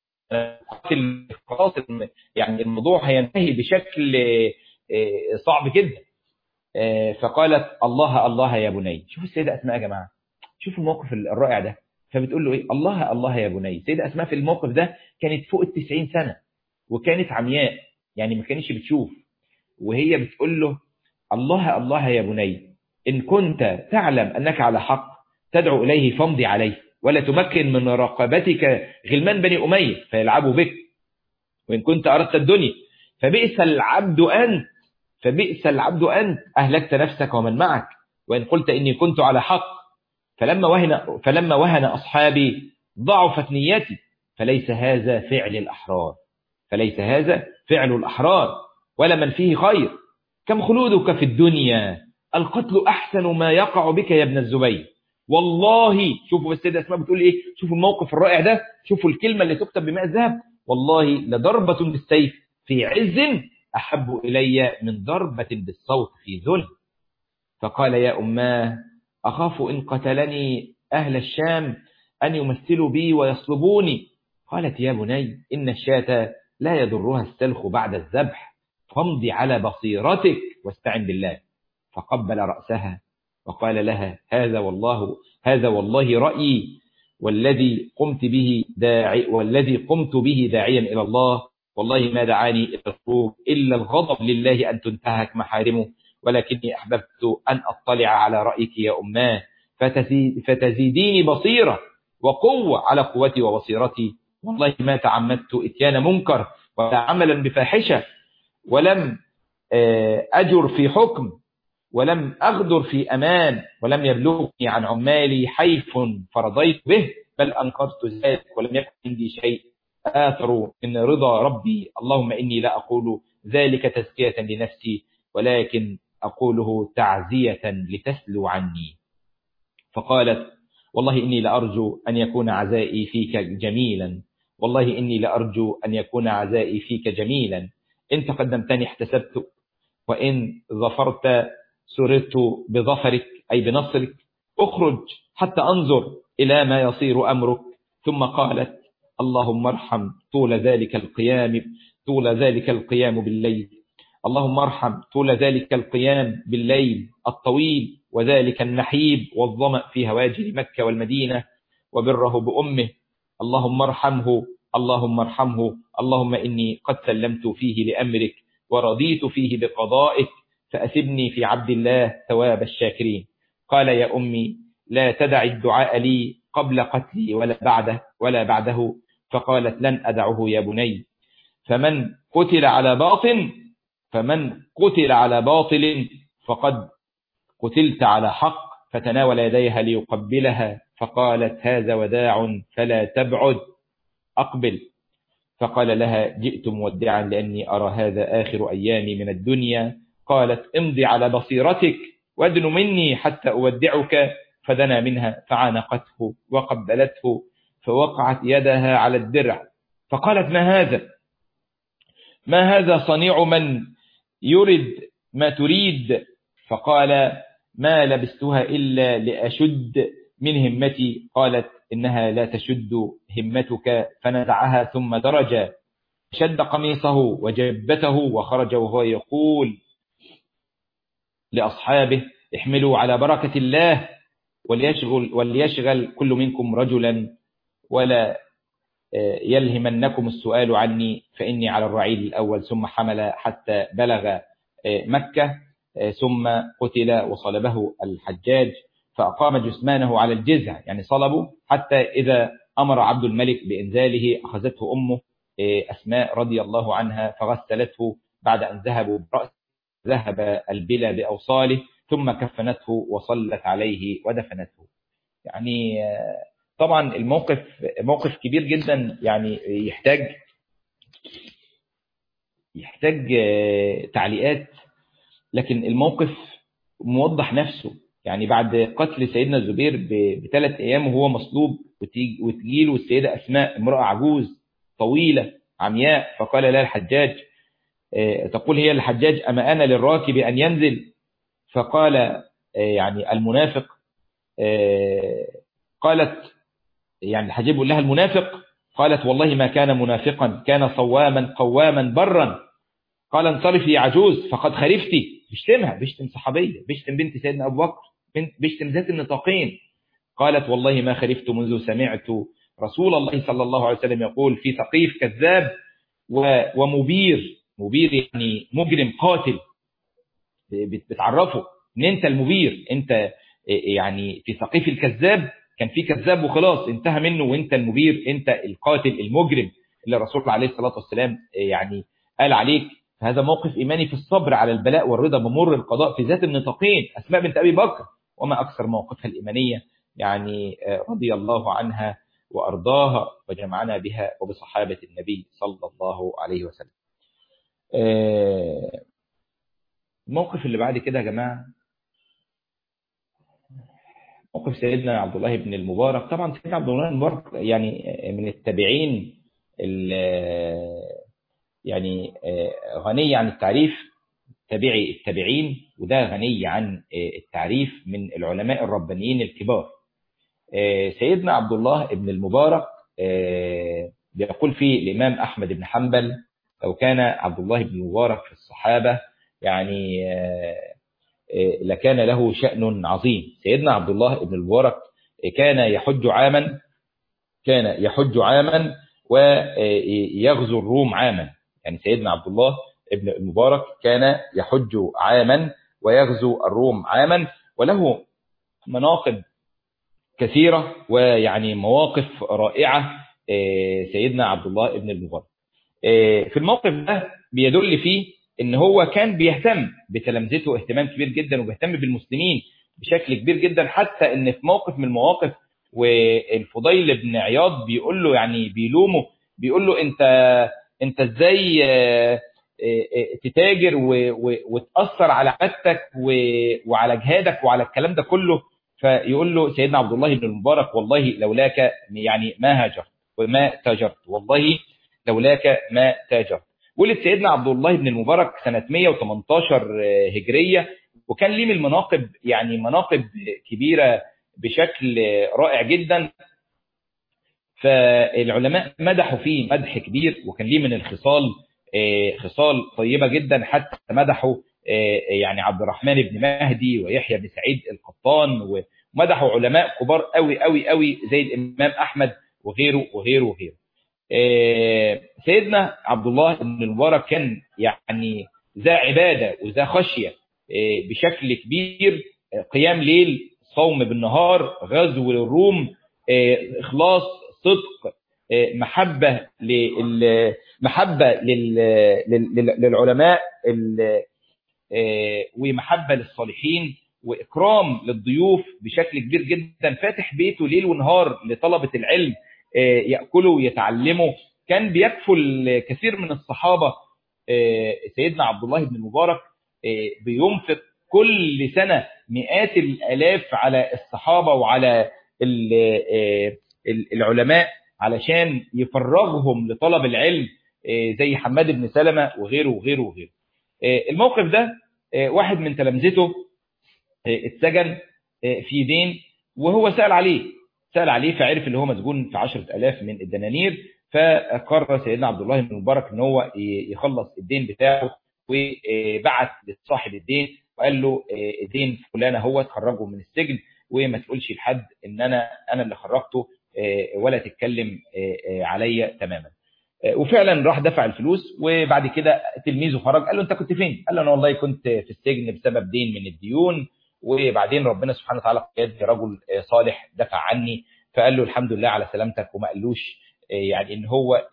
خلاص يعني الموضوع هينتهي بشكل صعب جدا فقالت الله الله يا بني شوفوا السيدة أسماء يا جماعة شوفوا الموقف الرائع ده فبتقول له إيه الله الله يا بني السيدة أسماء في الموقف ده كانت فوق التسعين سنة وكانت عمياء يعني ما كانتش بتشوف وهي بتقول له الله الله يا بني إن كنت تعلم أنك على حق تدعو إليه فامضي عليه ولا تمكن من رقبتك غلمان بني أمية فيلعبوا بك وإن كنت أردت الدنيا فبئس العبد أنت فبئس العبد أنت أهلكت نفسك ومن معك وإن قلت إني كنت على حق فلما وهن, فلما وهن أصحابي ضعفت نيتي فليس هذا فعل الأحرار فليس هذا فعل الأحرار ولا من فيه خير كم خلودك في الدنيا القتل أحسن ما يقع بك يا ابن الزبير والله شوفوا السيدة أسماء بتقول إيه شوفوا الموقف الرائع ده شوفوا الكلمة اللي تكتب بماء الذهب والله لضربة بالسيف في عز أحب إلي من ضربة بالصوت في ذل فقال يا أماه أخاف إن قتلني أهل الشام أن يمثلوا بي ويصلبوني قالت يا بني إن الشاة لا يضرها السلخ بعد الذبح فامضي على بصيرتك واستعن بالله فقبل رأسها وقال لها هذا والله هذا والله رأيي والذي قمت به داعي والذي قمت به داعيا إلى الله والله ما دعاني إلى الخروج إلا الغضب لله أن تنتهك محارمه ولكني أحببت أن أطلع على رأيك يا أماه فتزيديني بصيرة وقوة على قوتي وبصيرتي والله ما تعمدت إتيان منكر ولا عملا بفاحشة ولم أجر في حكم ولم أغدر في أمان ولم يبلغني عن عمالي حيف فرضيت به بل أنكرت ذلك ولم يكن عندي شيء آثر من رضا ربي اللهم إني لا أقول ذلك تزكية لنفسي ولكن أقوله تعزية لتسلو عني فقالت والله إني لأرجو أن يكون عزائي فيك جميلا والله إني لأرجو أن يكون عزائي فيك جميلا إن تقدمتني احتسبت وإن ظفرت سررت بظفرك أي بنصرك اخرج حتى أنظر إلى ما يصير أمرك ثم قالت اللهم ارحم طول ذلك القيام طول ذلك القيام بالليل اللهم ارحم طول ذلك القيام بالليل الطويل وذلك النحيب والظمأ في هواجر مكة والمدينة وبره بأمه اللهم ارحمه اللهم ارحمه اللهم إني قد سلمت فيه لأمرك ورضيت فيه بقضائك فأثبني في عبد الله ثواب الشاكرين قال يا أمي لا تدع الدعاء لي قبل قتلي ولا بعده ولا بعده فقالت لن أدعه يا بني فمن قتل على باطل فمن قتل على باطل فقد قتلت على حق فتناول يديها ليقبلها فقالت هذا وداع فلا تبعد أقبل فقال لها جئت مودعا لأني أرى هذا آخر أيامي من الدنيا قالت امضي على بصيرتك وادن مني حتى أودعك فدنا منها فعانقته وقبلته فوقعت يدها على الدرع فقالت ما هذا ما هذا صنيع من يرد ما تريد فقال ما لبستها إلا لأشد من همتي قالت إنها لا تشد همتك فنزعها ثم درج شد قميصه وجبته وخرج وهو يقول لأصحابه احملوا على بركة الله وليشغل, وليشغل كل منكم رجلا ولا يلهمنكم السؤال عني فإني على الرعيل الأول ثم حمل حتى بلغ مكة ثم قتل وصلبه الحجاج فأقام جثمانه على الجزع يعني صلبه حتى إذا أمر عبد الملك بإنزاله أخذته أمه أسماء رضي الله عنها فغسلته بعد أن ذهبوا برأس ذهب البلا بأوصاله ثم كفنته وصلت عليه ودفنته يعني طبعا الموقف موقف كبير جدا يعني يحتاج يحتاج تعليقات لكن الموقف موضح نفسه يعني بعد قتل سيدنا الزبير بثلاث أيام وهو مصلوب وتجي له السيدة أسماء امرأة عجوز طويلة عمياء فقال لها الحجاج تقول هي الحجاج أما أنا للراكب أن ينزل فقال يعني المنافق قالت يعني الحجاج يقول لها المنافق قالت والله ما كان منافقا كان صواما قواما برا قال انصرفي يا عجوز فقد خرفتي بيشتمها بيشتم صحابية بيشتم بنت سيدنا أبو بكر بيشتم ذات النطاقين قالت والله ما خرفت منذ سمعت رسول الله صلى الله عليه وسلم يقول في ثقيف كذاب ومبير مبير يعني مجرم قاتل بتعرفه ان انت المبير انت يعني في ثقيف الكذاب كان في كذاب وخلاص انتهى منه وانت المبير انت القاتل المجرم اللي الرسول عليه الصلاة والسلام يعني قال عليك هذا موقف إيماني في الصبر على البلاء والرضا بمر القضاء في ذات النطاقين أسماء بنت أبي بكر وما أكثر موقفها الإيمانية يعني رضي الله عنها وأرضاها وجمعنا بها وبصحابة النبي صلى الله عليه وسلم الموقف اللي بعد كده يا جماعة موقف سيدنا عبد الله بن المبارك طبعا سيدنا عبد الله بن المبارك يعني من التابعين يعني غني عن التعريف تابعي التابعين وده غني عن التعريف من العلماء الربانيين الكبار سيدنا عبد الله بن المبارك بيقول فيه الإمام أحمد بن حنبل لو كان عبد الله بن المبارك في الصحابة يعني لكان له شأن عظيم سيدنا عبد الله بن المبارك كان يحج عاما كان يحج عاما ويغزو الروم عاما يعني سيدنا عبد الله ابن المبارك كان يحج عاما ويغزو الروم عاما وله مناقب كثيرة ويعني مواقف رائعة سيدنا عبد الله ابن المبارك في الموقف ده بيدل فيه ان هو كان بيهتم بتلامذته اهتمام كبير جدا وبيهتم بالمسلمين بشكل كبير جدا حتى ان في موقف من المواقف والفضيل بن عياض بيقول له يعني بيلومه بيقول له انت انت ازاي تتاجر وتاثر على عادتك وعلى جهادك وعلى الكلام ده كله فيقول له سيدنا عبد الله بن المبارك والله لولاك يعني ما هاجرت وما تاجرت والله لولاك ما تاجرت ولد سيدنا عبد الله بن المبارك سنة 118 هجرية وكان ليه من المناقب يعني مناقب كبيرة بشكل رائع جدا فالعلماء مدحوا فيه مدح كبير وكان ليه من الخصال خصال طيبة جدا حتى مدحوا يعني عبد الرحمن بن مهدي ويحيى بن سعيد القطان ومدحوا علماء كبار قوي قوي قوي زي الإمام أحمد وغيره وغيره وغيره سيدنا عبد الله بن المبارك كان يعني ذا عبادة وذا خشية بشكل كبير قيام ليل صوم بالنهار غزو للروم إخلاص صدق محبة محبة للعلماء ومحبة للصالحين وإكرام للضيوف بشكل كبير جدا فاتح بيته ليل ونهار لطلبة العلم يأكلوا ويتعلموا كان بيكفل كثير من الصحابة سيدنا عبد الله بن المبارك بينفق كل سنة مئات الآلاف على الصحابة وعلى العلماء علشان يفرغهم لطلب العلم زي حماد بن سلمة وغيره وغيره وغيره الموقف ده واحد من تلامذته اتسجن في دين وهو سأل عليه سأل عليه فعرف ان هو مسجون في 10000 من الدنانير فقرر سيدنا عبد الله بن المبارك ان هو يخلص الدين بتاعه وبعت لصاحب الدين وقال له الدين فلان هو تخرجه من السجن وما تقولش لحد ان انا انا اللي خرجته ولا تتكلم عليا تماما وفعلا راح دفع الفلوس وبعد كده تلميذه خرج قال له انت كنت فين قال له انا والله كنت في السجن بسبب دين من الديون وبعدين ربنا سبحانه وتعالى قياد رجل صالح دفع عني فقال له الحمد لله على سلامتك وما قالوش يعني ان هو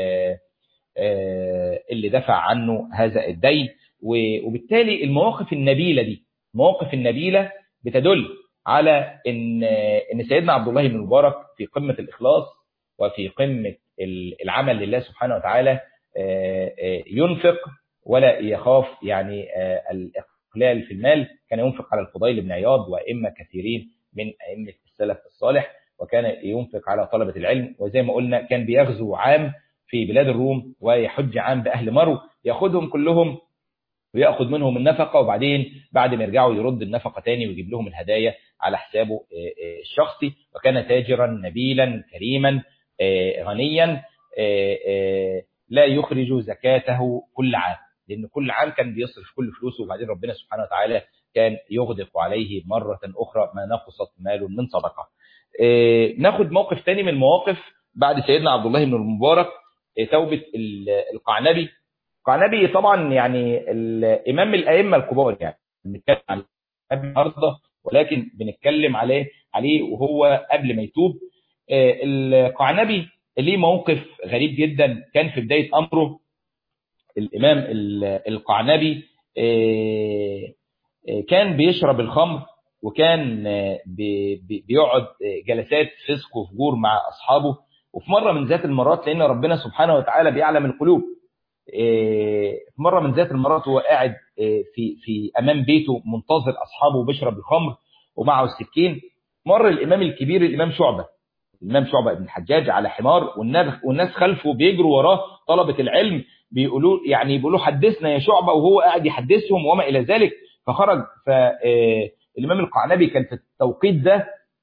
اللي دفع عنه هذا الدين وبالتالي المواقف النبيله دي المواقف النبيله بتدل على ان ان سيدنا عبد الله بن المبارك في قمه الاخلاص وفي قمه العمل لله سبحانه وتعالى ينفق ولا يخاف يعني الاقلال في المال كان ينفق على الفضيل بن عياض وائمه كثيرين من ائمه السلف الصالح وكان ينفق على طلبه العلم وزي ما قلنا كان بيغزو عام في بلاد الروم ويحج عام باهل مرو ياخذهم كلهم وياخذ منهم النفقه وبعدين بعد ما يرجعوا يرد النفقه تاني ويجيب لهم الهدايا على حسابه الشخصي وكان تاجرا نبيلا كريما غنيا لا يخرج زكاته كل عام لان كل عام كان بيصرف كل فلوسه وبعدين ربنا سبحانه وتعالى كان يغدق عليه مره اخرى ما نقصت مال من صدقه ناخد موقف تاني من المواقف بعد سيدنا عبد الله بن المبارك توبه القعنبي القعنبي طبعا يعني الامام الائمه الكبار يعني بنتكلم عن النهارده ولكن بنتكلم عليه عليه وهو قبل ما يتوب القعنبي ليه موقف غريب جدا كان في بدايه امره الامام القعنبي كان بيشرب الخمر وكان بي بي بيقعد جلسات فسق وفجور مع اصحابه وفي مره من ذات المرات لان ربنا سبحانه وتعالى بيعلم القلوب في مره من ذات المرات هو قاعد في في امام بيته منتظر اصحابه وبيشرب الخمر ومعه السكين مر الامام الكبير الامام شعبه الامام شعبه بن الحجاج على حمار والناس والناس خلفه بيجروا وراه طلبه العلم بيقولوا يعني بيقولوا حدثنا يا شعبه وهو قاعد يحدثهم وما الى ذلك فخرج فالامام القعنبي كان في التوقيت ده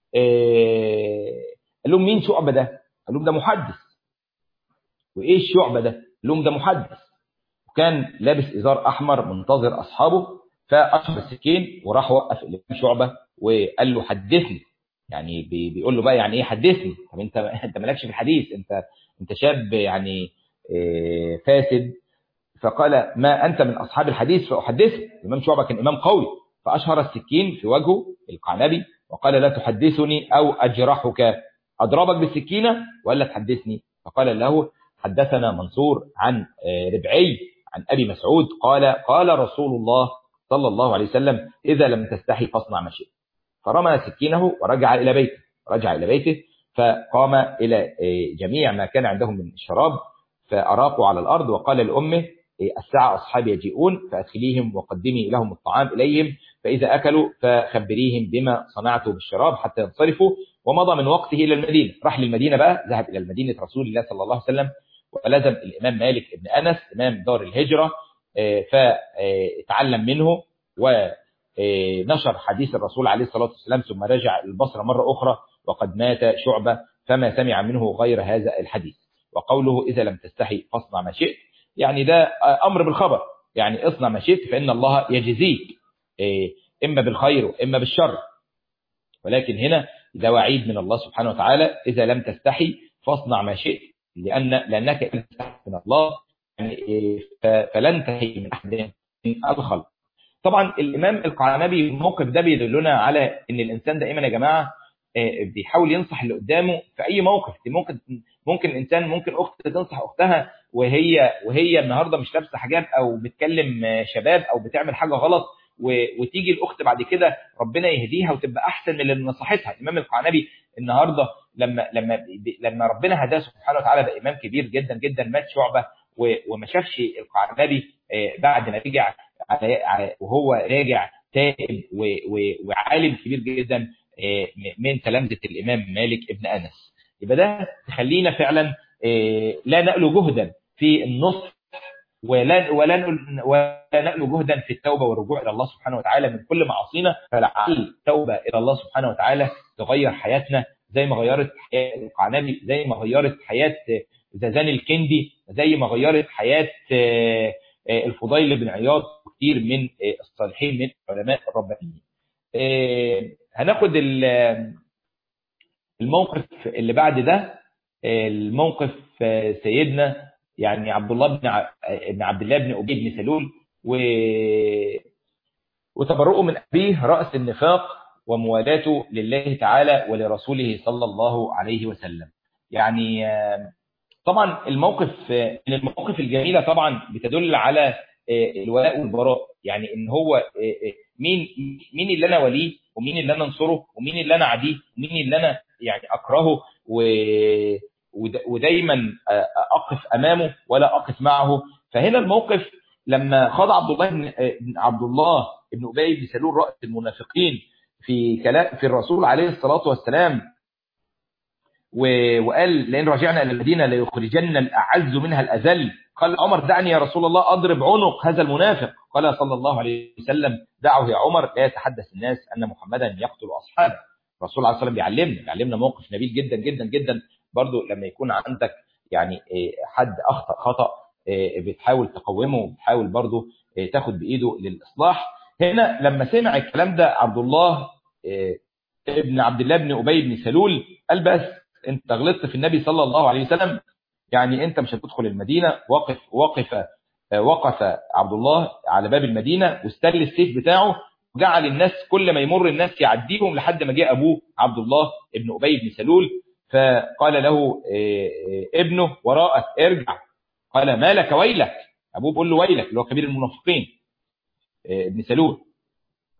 قال لهم مين شعبه ده؟ قال لهم ده محدث وايه الشعبه ده؟ قال لهم ده محدث وكان لابس ازار احمر منتظر اصحابه فاشهر السكين وراح وقف الامام شعبه وقال له حدثني يعني بيقول له بقى يعني ايه حدثني طب انت انت مالكش في الحديث انت انت شاب يعني فاسد فقال ما انت من اصحاب الحديث فاحدثك الامام شعبه كان امام قوي فاشهر السكين في وجهه القعنبي وقال لا تحدثني او اجرحك اضربك بالسكينه ولا تحدثني فقال له حدثنا منصور عن ربعي عن ابي مسعود قال قال رسول الله صلى الله عليه وسلم اذا لم تستحي فاصنع ما شئت فرمى سكينه ورجع الى بيته رجع الى بيته فقام الى جميع ما كان عندهم من الشراب فاراقوا على الارض وقال لامه الساعه اصحابي يجيئون فادخليهم وقدمي لهم الطعام اليهم فاذا اكلوا فخبريهم بما صنعت بالشراب حتى ينصرفوا ومضى من وقته الى المدينه راح للمدينه بقى ذهب الى المدينه رسول الله صلى الله عليه وسلم ولزم الامام مالك بن انس امام دار الهجره فتعلم منه ونشر حديث الرسول عليه الصلاه والسلام ثم رجع البصره مره اخرى وقد مات شعبه فما سمع منه غير هذا الحديث وقوله اذا لم تستحي فاصنع ما شئت يعني ده امر بالخبر يعني اصنع ما شئت فان الله يجزيك اما بالخير واما بالشر ولكن هنا ده وعيد من الله سبحانه وتعالى اذا لم تستحي فاصنع ما شئت لان لانك ان تستحي من الله يعني فلن تهي من احد من الخلق طبعا الامام القعنبي الموقف ده بيدلنا على ان الانسان دائما يا جماعه بيحاول ينصح اللي قدامه في اي موقف ممكن ممكن الانسان ممكن اخت تنصح اختها وهي وهي النهارده مش لابسه حجاب او بتكلم شباب او بتعمل حاجه غلط وتيجي الاخت بعد كده ربنا يهديها وتبقى احسن من اللي نصحتها الامام القعنبي النهارده لما لما لما ربنا هداه سبحانه وتعالى بقى امام كبير جدا جدا مات شعبه وما شافش القعنبي بعد ما رجع وهو راجع تائب وعالم كبير جدا من تلامذه الامام مالك ابن انس يبقى ده تخلينا فعلا لا نألو جهدا في النصح ولا ولا ولا نألو جهدا في التوبه والرجوع الى الله سبحانه وتعالى من كل معاصينا فلعل التوبه الى الله سبحانه وتعالى تغير حياتنا زي ما غيرت حياه القعنبي زي ما غيرت حياه زازان الكندي زي ما غيرت حياه الفضيل بن عياض وكثير من الصالحين من العلماء الربانيين. هناخد الموقف اللي بعد ده الموقف سيدنا يعني عبد الله بن بن عبد الله بن ابي بن سلول و وتبرؤه من ابيه راس النفاق وموالاته لله تعالى ولرسوله صلى الله عليه وسلم. يعني طبعا الموقف من المواقف الجميله طبعا بتدل على الولاء والبراء يعني ان هو مين مين اللي انا وليه ومين اللي انا انصره ومين اللي انا عاديه ومين اللي انا يعني اكرهه و ودايما اقف امامه ولا اقف معه فهنا الموقف لما خاض عبد الله بن عبد الله بن ابي بن سلول راس المنافقين في كلام في الرسول عليه الصلاه والسلام وقال لئن رجعنا الى المدينه ليخرجن الاعز منها الاذل قال عمر دعني يا رسول الله اضرب عنق هذا المنافق قال صلى الله عليه وسلم دعه يا عمر لا يتحدث الناس ان محمدا يقتل اصحابه الرسول عليه الصلاه والسلام بيعلمنا بيعلمنا موقف نبيل جدا جدا جدا برضو لما يكون عندك يعني حد اخطا خطا بتحاول تقومه وبتحاول برضو تاخد بايده للاصلاح هنا لما سمع الكلام ده عبد الله ابن عبد الله بن ابي بن سلول قال بس انت غلطت في النبي صلى الله عليه وسلم يعني انت مش هتدخل المدينه وقف وقف وقف عبد الله على باب المدينه واستل السيف بتاعه وجعل الناس كل ما يمر الناس يعديهم لحد ما جاء ابوه عبد الله ابن ابي بن سلول فقال له ابنه وراءك ارجع قال ما لك ويلك ابوه بيقول له ويلك اللي هو كبير المنافقين ابن سلول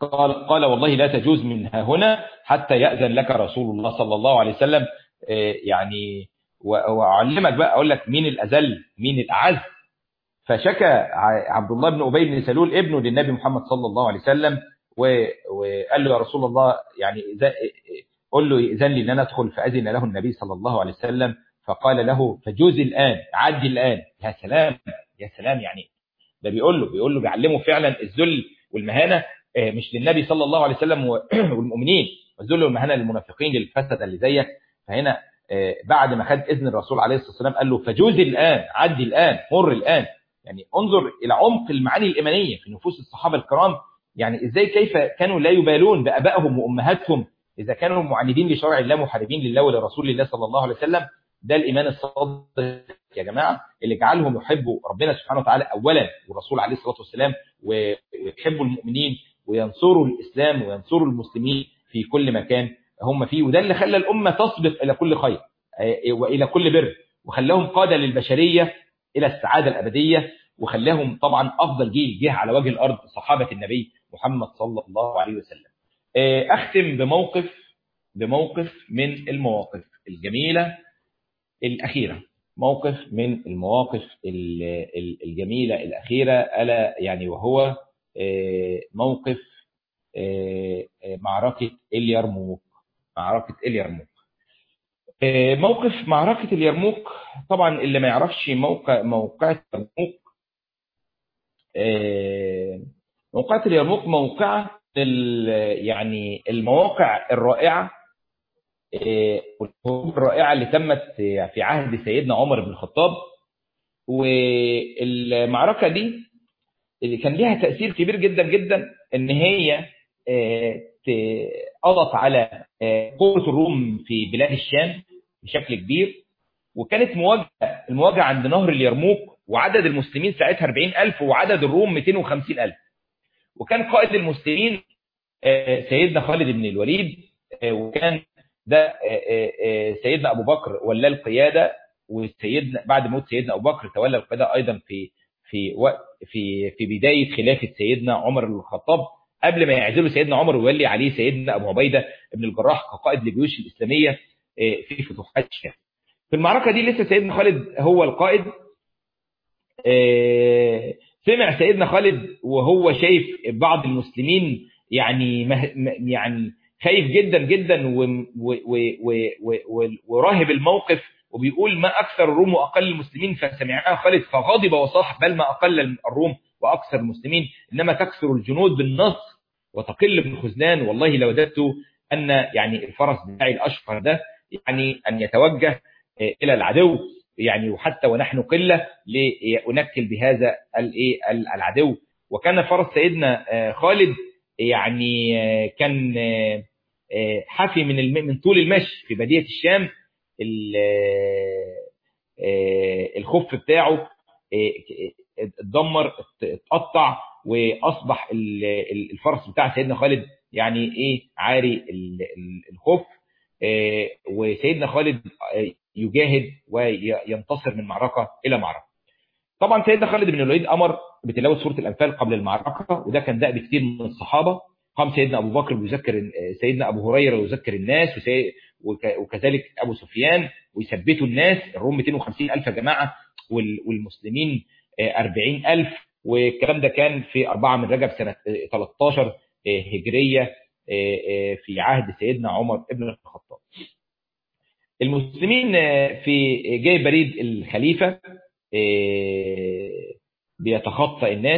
قال, قال والله لا تجوز منها هنا حتى يأذن لك رسول الله صلى الله عليه وسلم يعني وأعلمك بقى أقول لك مين الأذل مين الأعز فشكى عبد الله بن أبي بن سلول ابنه للنبي محمد صلى الله عليه وسلم وقال له يا رسول الله يعني قل له إذن لي أن أنا أدخل فأذن له النبي صلى الله عليه وسلم فقال له فجوز الآن عدي الآن يا سلام يا سلام يعني ده بيقول له بيقول له بيعلمه فعلا الذل والمهانة مش للنبي صلى الله عليه وسلم والمؤمنين والذل والمهانة للمنافقين للفسد اللي زيك فهنا بعد ما خد إذن الرسول عليه الصلاة والسلام قال له فجوز الآن عدي الآن مر الآن يعني انظر إلى عمق المعاني الإيمانية في نفوس الصحابة الكرام يعني إزاي كيف كانوا لا يبالون بأبائهم وأمهاتهم إذا كانوا معاندين لشرع الله محاربين لله ولرسول الله صلى الله عليه وسلم ده الإيمان الصادق يا جماعة اللي جعلهم يحبوا ربنا سبحانه وتعالى أولا والرسول عليه الصلاة والسلام ويحبوا المؤمنين وينصروا الإسلام وينصروا المسلمين في كل مكان هم فيه وده اللي خلى الأمة تسبق إلى كل خير وإلى كل بر وخلاهم قادة للبشرية إلى السعادة الأبدية وخلاهم طبعا أفضل جيل جه على وجه الأرض صحابة النبي محمد صلى الله عليه وسلم أختم بموقف بموقف من المواقف الجميلة الأخيرة موقف من المواقف الجميلة الأخيرة ألا يعني وهو موقف معركة اليرموك معركة اليرموك موقف معركة اليرموك طبعا اللي ما يعرفش موقع موقعة اليرموك موقعة اليرموك موقعة يعني المواقع الرائعة الرائعة اللي تمت في عهد سيدنا عمر بن الخطاب والمعركة دي اللي كان ليها تأثير كبير جدا جدا ان هي قضت على قوة الروم في بلاد الشام بشكل كبير وكانت مواجهة المواجهة عند نهر اليرموك وعدد المسلمين ساعتها 40000 وعدد الروم 250000 وكان قائد المسلمين سيدنا خالد بن الوليد وكان ده سيدنا ابو بكر ولى القياده وسيدنا بعد موت سيدنا ابو بكر تولى القياده ايضا في في وقت في في بدايه خلافه سيدنا عمر بن الخطاب قبل ما يعزلوا سيدنا عمر ويولي عليه سيدنا ابو عبيده بن الجراح كقائد للجيوش الاسلاميه في فتوحات الشام. في المعركه دي لسه سيدنا خالد هو القائد سمع سيدنا خالد وهو شايف بعض المسلمين يعني يعني خايف جدا جدا وراهب الموقف وبيقول ما أكثر الروم وأقل المسلمين فسمعها خالد فغضب وصاح بل ما أقل الروم وأكثر المسلمين إنما تكثر الجنود بالنصر وتقل بالخزنان والله لوددت أن يعني الفرس بتاعي الأشقر ده يعني أن يتوجه إلى العدو يعني وحتى ونحن قلة لنكل بهذا العدو وكان فرس سيدنا خالد يعني كان حافي من من طول المشي في بدية الشام الخف بتاعه اتدمر اتقطع واصبح الفرس بتاع سيدنا خالد يعني ايه عاري الخف وسيدنا خالد يجاهد وينتصر من معركه الى معركه طبعا سيدنا خالد بن الوليد امر بتلاوه سوره الانفال قبل المعركه وده كان دأب كتير من الصحابه قام سيدنا ابو بكر ويذكر سيدنا ابو هريره ويذكر الناس وكذلك ابو سفيان ويثبتوا الناس الروم 250 الف يا جماعه والمسلمين 40 الف والكلام ده كان في 4 من رجب سنه 13 هجريه في عهد سيدنا عمر ابن الخطاب المسلمين في جاي بريد الخليفه بيتخطى الناس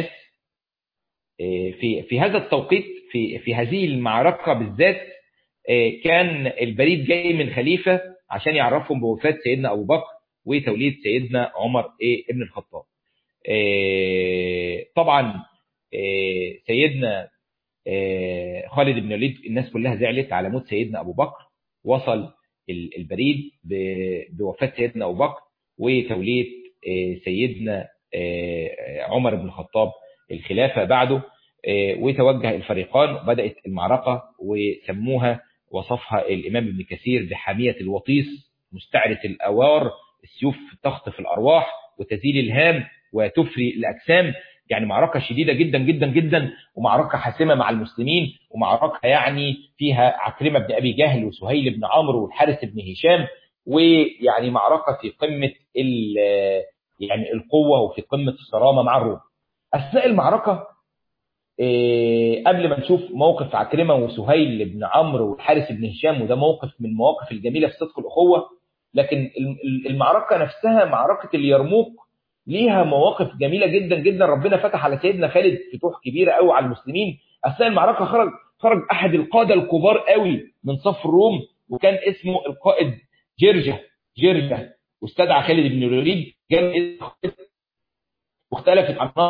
في في هذا التوقيت في في هذه المعركه بالذات كان البريد جاي من خليفه عشان يعرفهم بوفاه سيدنا ابو بكر وتوليد سيدنا عمر ايه ابن الخطاب طبعا سيدنا خالد بن الوليد الناس كلها زعلت على موت سيدنا ابو بكر وصل البريد بوفاه سيدنا ابو بكر وتوليد سيدنا عمر بن الخطاب الخلافة بعده وتوجه الفريقان وبدأت المعركة وسموها وصفها الإمام ابن كثير بحامية الوطيس مستعرة الأوار السيوف تخطف الأرواح وتزيل الهام وتفري الأجسام يعني معركة شديدة جدا جدا جدا ومعركة حاسمة مع المسلمين ومعركة يعني فيها عكرمة بن أبي جهل وسهيل بن عمرو والحارث بن هشام ويعني معركة في قمة يعني القوة وفي قمة الصرامة مع الروم أثناء المعركة قبل ما نشوف موقف عكرمة وسهيل بن عمرو والحارث بن هشام وده موقف من المواقف الجميلة في صدق الأخوة لكن المعركة نفسها معركة اليرموك ليها مواقف جميلة جدا جدا ربنا فتح على سيدنا خالد فتوح كبيرة قوي على المسلمين أثناء المعركة خرج خرج أحد القادة الكبار قوي من صف الروم وكان اسمه القائد جرجة جرجة واستدعى خالد بن الوليد جاب واختلفت عناق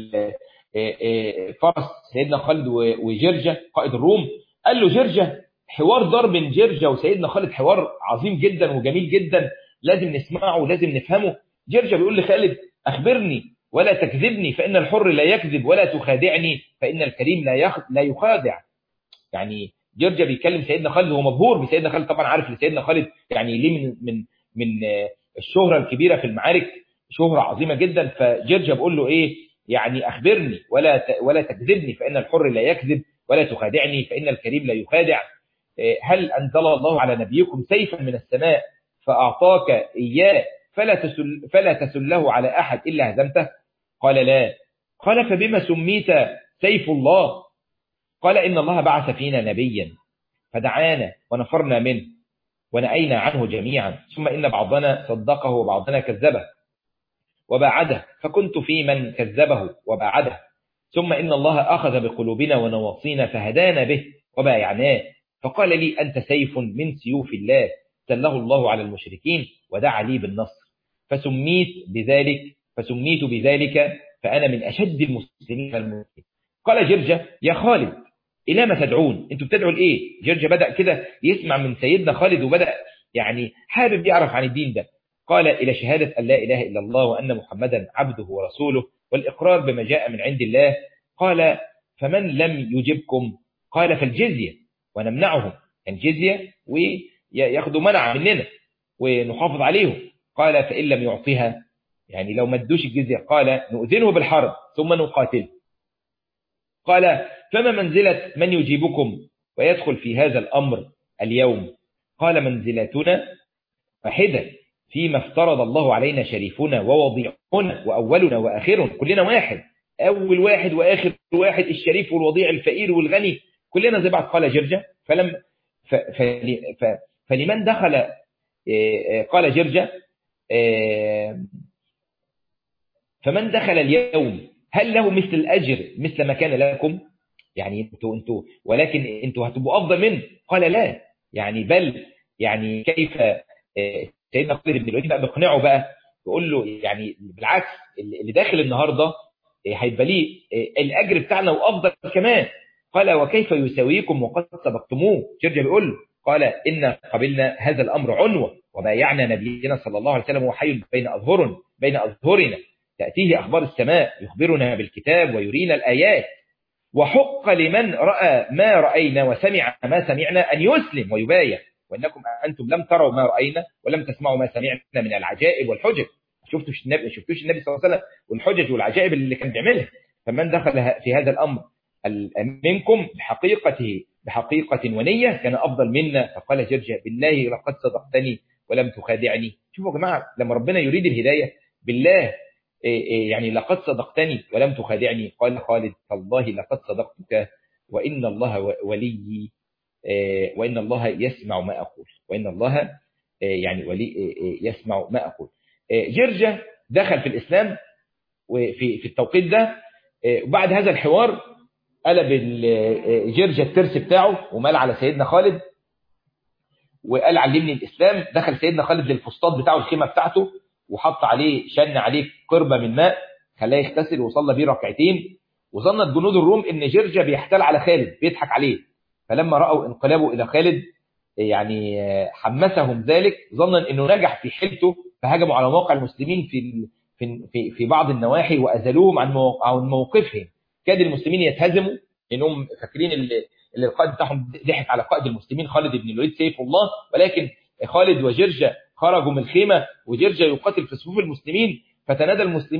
فرس سيدنا خالد وجرجة قائد الروم قال له جرجة حوار دار بين جرجة وسيدنا خالد حوار عظيم جدا وجميل جدا لازم نسمعه ولازم نفهمه جرجة بيقول لخالد أخبرني ولا تكذبني فإن الحر لا يكذب ولا تخادعني فإن الكريم لا يخ... لا يخادع يعني جرجة بيكلم سيدنا خالد وهو مبهور بسيدنا خالد طبعا عارف ان سيدنا خالد يعني ليه من من من الشهرة الكبيرة في المعارك شهرة عظيمة جدا فجرجة بيقول له ايه يعني أخبرني ولا ولا تكذبني فإن الحر لا يكذب ولا تخادعني فإن الكريم لا يخادع هل أنزل الله على نبيكم سيفا من السماء فأعطاك إياه فلا تسل فلا تسله على أحد إلا هزمته قال لا قال فبما سميت سيف الله قال إن الله بعث فينا نبيا فدعانا ونفرنا منه ونأينا عنه جميعا ثم إن بعضنا صدقه وبعضنا كذبه وباعده فكنت في من كذبه وباعده ثم إن الله أخذ بقلوبنا ونواصينا فهدانا به وبايعناه فقال لي أنت سيف من سيوف الله سله الله على المشركين ودعا لي بالنصر فسميت بذلك فسميت بذلك فأنا من أشد المسلمين المسلمين قال جرجة يا خالد إلى ما تدعون أنتوا بتدعوا لإيه جرجة بدأ كده يسمع من سيدنا خالد وبدأ يعني حابب يعرف عن الدين ده قال إلى شهادة أن لا إله إلا الله وأن محمدا عبده ورسوله والإقرار بما جاء من عند الله قال فمن لم يجبكم قال فالجزية ونمنعهم الجزية وياخدوا منع مننا ونحافظ عليهم قال فإن لم يعطيها يعني لو ما ادوش الجزية قال نؤذنه بالحرب ثم نقاتله قال فما منزلة من يجيبكم ويدخل في هذا الأمر اليوم قال منزلتنا واحدة فيما افترض الله علينا شريفنا ووضيعنا وأولنا وآخرنا كلنا واحد أول واحد وآخر واحد الشريف والوضيع الفقير والغني كلنا زي بعض قال جرجة فلم ف ف ف فلمن دخل قال جرجة فمن دخل اليوم هل له مثل الأجر مثل ما كان لكم يعني انتوا انتوا ولكن انتوا هتبقوا أفضل منه قال لا يعني بل يعني كيف سيدنا خالد بن الوليد بقى بيقنعه بقى يقول له يعني بالعكس اللي داخل النهارده هيبقى ليه الاجر بتاعنا وافضل كمان قال وكيف يساويكم وقد سبقتموه جرجة بيقول له قال إن قبلنا هذا الأمر عنوة وبايعنا نبينا صلى الله عليه وسلم وحي بين أظهرنا بين أظهرنا تأتيه أخبار السماء يخبرنا بالكتاب ويرينا الآيات وحق لمن رأى ما رأينا وسمع ما سمعنا أن يسلم ويبايع وإنكم أنتم لم تروا ما رأينا ولم تسمعوا ما سمعنا من العجائب والحجج شفتوش النبي شفتوش النبي صلى الله عليه وسلم والحجج والعجائب اللي كان بيعملها فمن دخل في هذا الأمر منكم بحقيقته بحقيقة ونية كان أفضل منا فقال جرجة بالله لقد صدقتني ولم تخادعني شوفوا يا جماعة لما ربنا يريد الهداية بالله يعني لقد صدقتني ولم تخادعني قال خالد فالله لقد صدقتك وإن الله ولي وإن الله يسمع ما أقول وإن الله يعني ولي يسمع ما أقول جرجة دخل في الإسلام وفي في التوقيت ده وبعد هذا الحوار قلب جرجة الترس بتاعه ومال على سيدنا خالد وقال علمني الإسلام دخل سيدنا خالد للفسطاط بتاعه الخيمة بتاعته وحط عليه شن عليه قربة من ماء خلاه يغتسل وصلى بيه ركعتين وظنت جنود الروم ان جرجة بيحتال على خالد بيضحك عليه فلما رأوا انقلابه إلى خالد يعني حمسهم ذلك ظنا انه نجح في حيلته فهجموا على موقع المسلمين في في في بعض النواحي وأزلوهم عن عن موقفهم كاد المسلمين يتهزموا انهم فاكرين اللي القائد بتاعهم ضحك على قائد المسلمين خالد بن الوليد سيف الله ولكن خالد وجرجة خرجوا من الخيمة وجرجة يقاتل في صفوف المسلمين فتنادى المسلمين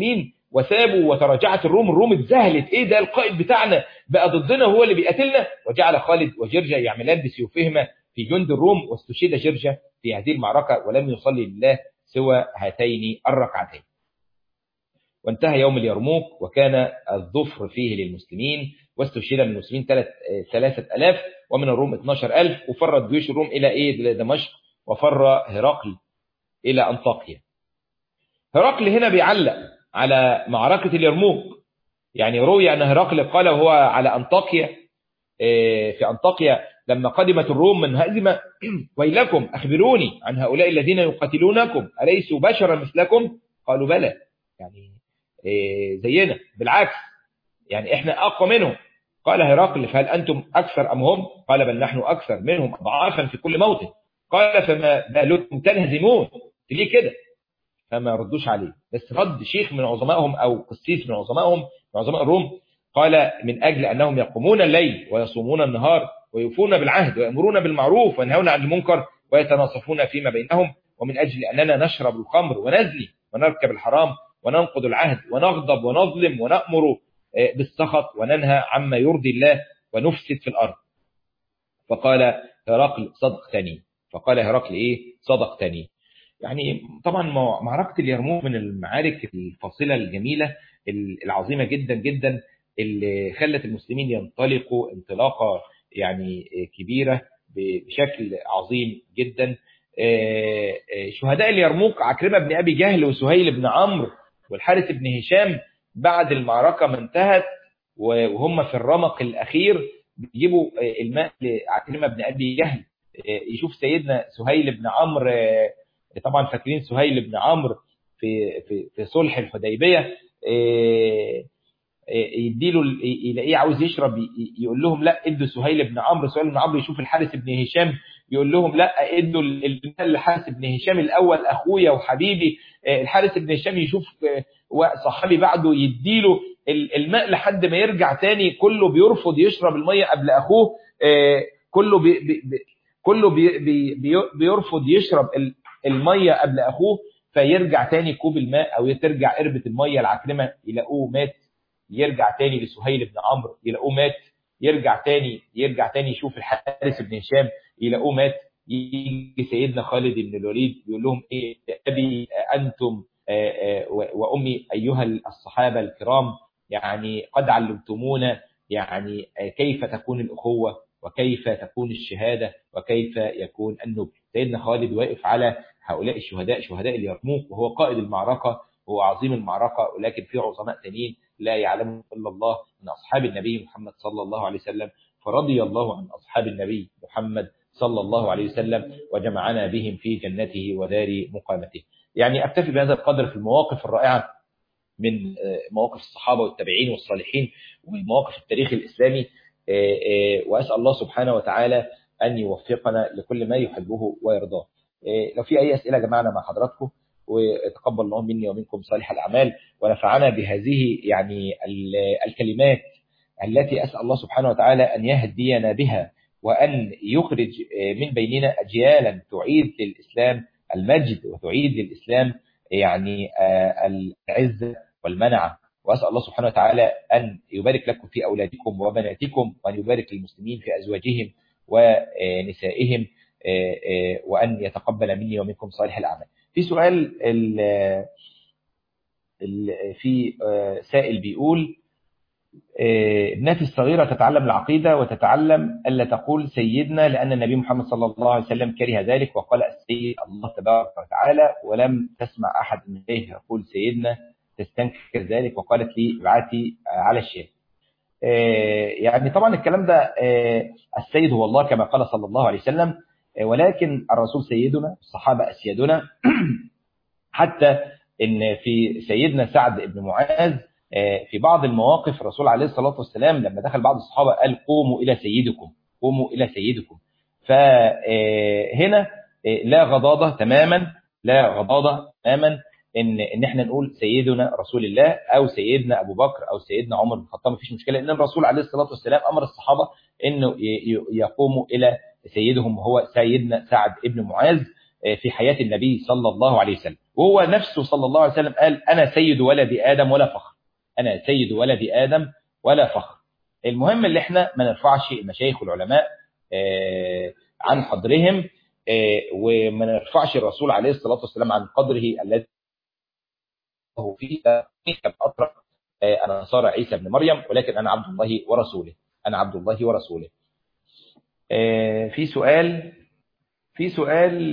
وسابوا وتراجعت الروم الروم اتذهلت ايه ده القائد بتاعنا بقى ضدنا هو اللي بيقاتلنا وجعل خالد وجرجة يعملان بسيوفهما في جند الروم واستشهد جرجة في هذه المعركة ولم يصلي لله سوى هاتين الركعتين وانتهى يوم اليرموك وكان الظفر فيه للمسلمين واستشهد من المسلمين ثلاثة ألاف ومن الروم 12 ألف وفرت جيوش الروم إلى إيه إلى دمشق وفر هرقل إلى أنطاكيا هرقل هنا بيعلق على معركة اليرموك يعني روي أن هرقل قال وهو على أنطاكيا في أنطاكيا لما قدمت الروم من هزمة ويلكم أخبروني عن هؤلاء الذين يقاتلونكم أليسوا بشرا مثلكم قالوا بلى يعني زينا بالعكس يعني احنا أقوى منهم قال هرقل فهل أنتم أكثر أم هم قال بل نحن أكثر منهم ضعافا في كل موطن قال فما بالكم تنهزمون ليه كده فما ردوش عليه بس رد شيخ من عظمائهم أو قسيس من عظمائهم من عظماء الروم قال من أجل أنهم يقومون الليل ويصومون النهار ويوفون بالعهد ويأمرون بالمعروف وينهون عن المنكر ويتناصفون فيما بينهم ومن أجل أننا نشرب الخمر ونزني ونركب الحرام وننقض العهد ونغضب ونظلم ونأمر بالسخط وننهى عما يرضي الله ونفسد في الأرض فقال هرقل صدقتني فقال هرقل إيه صدقتني يعني طبعا معركة اليرموك من المعارك الفاصلة الجميلة العظيمة جدا جدا اللي خلت المسلمين ينطلقوا انطلاقة يعني كبيرة بشكل عظيم جدا شهداء اليرموك عكرمة بن أبي جهل وسهيل بن عمرو والحارث بن هشام بعد المعركة ما انتهت وهم في الرمق الأخير بيجيبوا الماء لعكرمة بن أبي جهل يشوف سيدنا سهيل بن عمرو طبعا فاكرين سهيل بن عمرو في في في صلح الحديبيه يديله يلاقيه عاوز يشرب يقول لهم لا ادوا سهيل بن عمرو سهيل بن عمرو يشوف الحارث بن هشام يقول لهم لا ادوا الحارث بن هشام الاول اخويا وحبيبي الحارث بن هشام يشوف صحابي بعده يديله الماء لحد ما يرجع تاني كله بيرفض يشرب الميه قبل اخوه كله بي بي كله بي بي بيرفض يشرب الميه قبل اخوه فيرجع تاني كوب الماء او ترجع قربة الميه العكرمه يلاقوه مات يرجع تاني لسهيل بن عمرو يلاقوه مات يرجع تاني يرجع تاني يشوف الحارث بن هشام يلاقوه مات يجي سيدنا خالد بن الوليد يقول لهم ايه ابي انتم وامي ايها الصحابه الكرام يعني قد علمتمونا يعني كيف تكون الاخوه وكيف تكون الشهاده وكيف يكون النبل سيدنا خالد واقف على هؤلاء الشهداء شهداء اليرموك وهو قائد المعركة هو عظيم المعركة ولكن في عظماء تانيين لا يعلمهم إلا الله من أصحاب النبي محمد صلى الله عليه وسلم فرضي الله عن أصحاب النبي محمد صلى الله عليه وسلم وجمعنا بهم في جنته ودار مقامته يعني أكتفي بهذا القدر في المواقف الرائعة من مواقف الصحابة والتابعين والصالحين ومواقف التاريخ الإسلامي وأسأل الله سبحانه وتعالى أن يوفقنا لكل ما يحبه ويرضاه لو في أي أسئلة جمعنا مع حضراتكم وتقبل الله مني ومنكم صالح الأعمال ونفعنا بهذه يعني الكلمات التي أسأل الله سبحانه وتعالى أن يهدينا بها وأن يخرج من بيننا أجيالا تعيد للإسلام المجد وتعيد للإسلام يعني العزة والمنعة وأسأل الله سبحانه وتعالى أن يبارك لكم في أولادكم وبناتكم وأن يبارك للمسلمين في أزواجهم ونسائهم وأن يتقبل مني ومنكم صالح الأعمال في سؤال في سائل بيقول ابنتي الصغيرة تتعلم العقيدة وتتعلم ألا تقول سيدنا لأن النبي محمد صلى الله عليه وسلم كره ذلك وقال السيد الله تبارك وتعالى ولم تسمع أحد من إليه يقول سيدنا تستنكر ذلك وقالت لي ابعتي على الشيخ يعني طبعا الكلام ده السيد هو الله كما قال صلى الله عليه وسلم ولكن الرسول سيدنا الصحابة أسيادنا حتى ان في سيدنا سعد بن معاذ في بعض المواقف الرسول عليه الصلاة والسلام لما دخل بعض الصحابة قال قوموا إلى سيدكم قوموا إلى سيدكم فهنا لا غضاضة تماما لا غضاضة تماما ان ان احنا نقول سيدنا رسول الله او سيدنا ابو بكر او سيدنا عمر بن الخطاب مفيش مشكله ان الرسول عليه الصلاه والسلام امر الصحابه انه يقوموا الى سيدهم وهو سيدنا سعد ابن معاذ في حياة النبي صلى الله عليه وسلم وهو نفسه صلى الله عليه وسلم قال أنا سيد ولد آدم ولا فخر أنا سيد ولد آدم ولا فخر المهم اللي احنا ما نرفعش المشايخ والعلماء عن قدرهم وما نرفعش الرسول عليه الصلاة والسلام عن قدره الذي هو فيه كم أطرق أنا صار عيسى بن مريم ولكن أنا عبد الله ورسوله أنا عبد الله ورسوله في سؤال في سؤال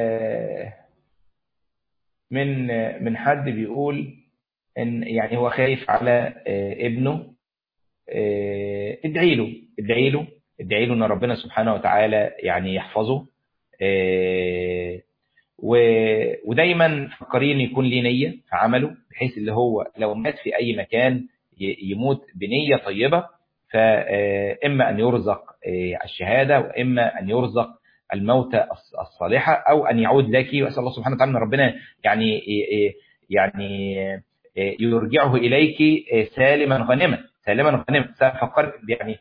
من من حد بيقول ان يعني هو خايف على ابنه ادعي له ادعي له ادعي له ان ربنا سبحانه وتعالى يعني يحفظه ودايما فكرين يكون ليه نيه في عمله بحيث اللي هو لو مات في اي مكان يموت بنيه طيبه فاما ان يرزق الشهاده واما ان يرزق الموتى الصالحة أو أن يعود لك وأسأل الله سبحانه وتعالى أن ربنا يعني يعني يرجعه إليك سالما غنما سالما غنما فكر يعني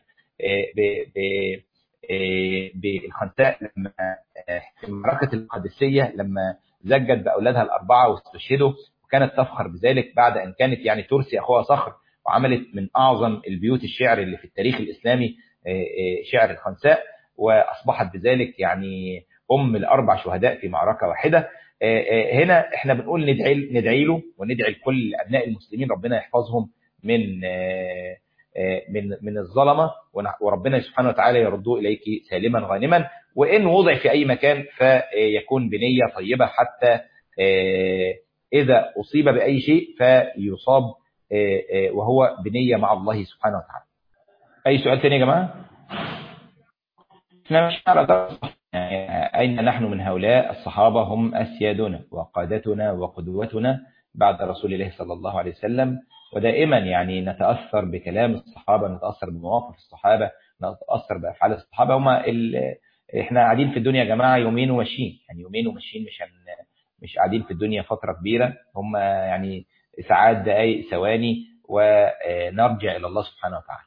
بالخنساء لما في المعركة القادسية لما زجت بأولادها الأربعة واستشهدوا وكانت تفخر بذلك بعد أن كانت يعني ترسي أخوها صخر وعملت من أعظم البيوت الشعر اللي في التاريخ الإسلامي شعر الخنساء واصبحت بذلك يعني ام الاربع شهداء في معركه واحده هنا احنا بنقول ندعي ندعي له وندعي لكل ابناء المسلمين ربنا يحفظهم من من من الظلمه وربنا سبحانه وتعالى يردوه اليك سالما غانما وان وضع في اي مكان فيكون بنيه طيبه حتى اذا اصيب باي شيء فيصاب وهو بنيه مع الله سبحانه وتعالى. اي سؤال ثاني يا جماعه؟ احنا مش نعرف أين نحن من هؤلاء الصحابة هم أسيادنا وقادتنا وقدوتنا بعد رسول الله صلى الله عليه وسلم ودائما يعني نتأثر بكلام الصحابة نتأثر بمواقف الصحابة نتأثر بأفعال الصحابة هما ال... احنا قاعدين في الدنيا يا جماعة يومين وماشيين يعني يومين وماشيين مش هن... مش قاعدين في الدنيا فترة كبيرة هم يعني ساعات دقائق ثواني ونرجع إلى الله سبحانه وتعالى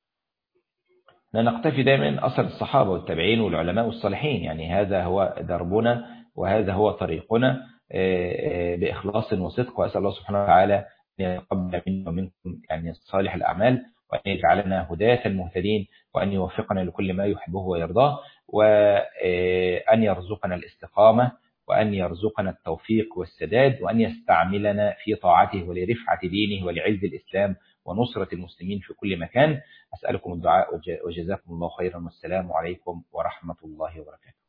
نقتفي دائما أثر الصحابة والتابعين والعلماء والصالحين يعني هذا هو دربنا وهذا هو طريقنا بإخلاص وصدق وأسأل الله سبحانه وتعالى أن يتقبل منا ومنكم يعني صالح الأعمال وأن يجعلنا هداة مهتدين وأن يوفقنا لكل ما يحبه ويرضاه وأن يرزقنا الاستقامة وأن يرزقنا التوفيق والسداد وأن يستعملنا في طاعته ولرفعة دينه ولعز الإسلام ونصرة المسلمين في كل مكان أسألكم الدعاء وجزاكم الله خيرا والسلام عليكم ورحمة الله وبركاته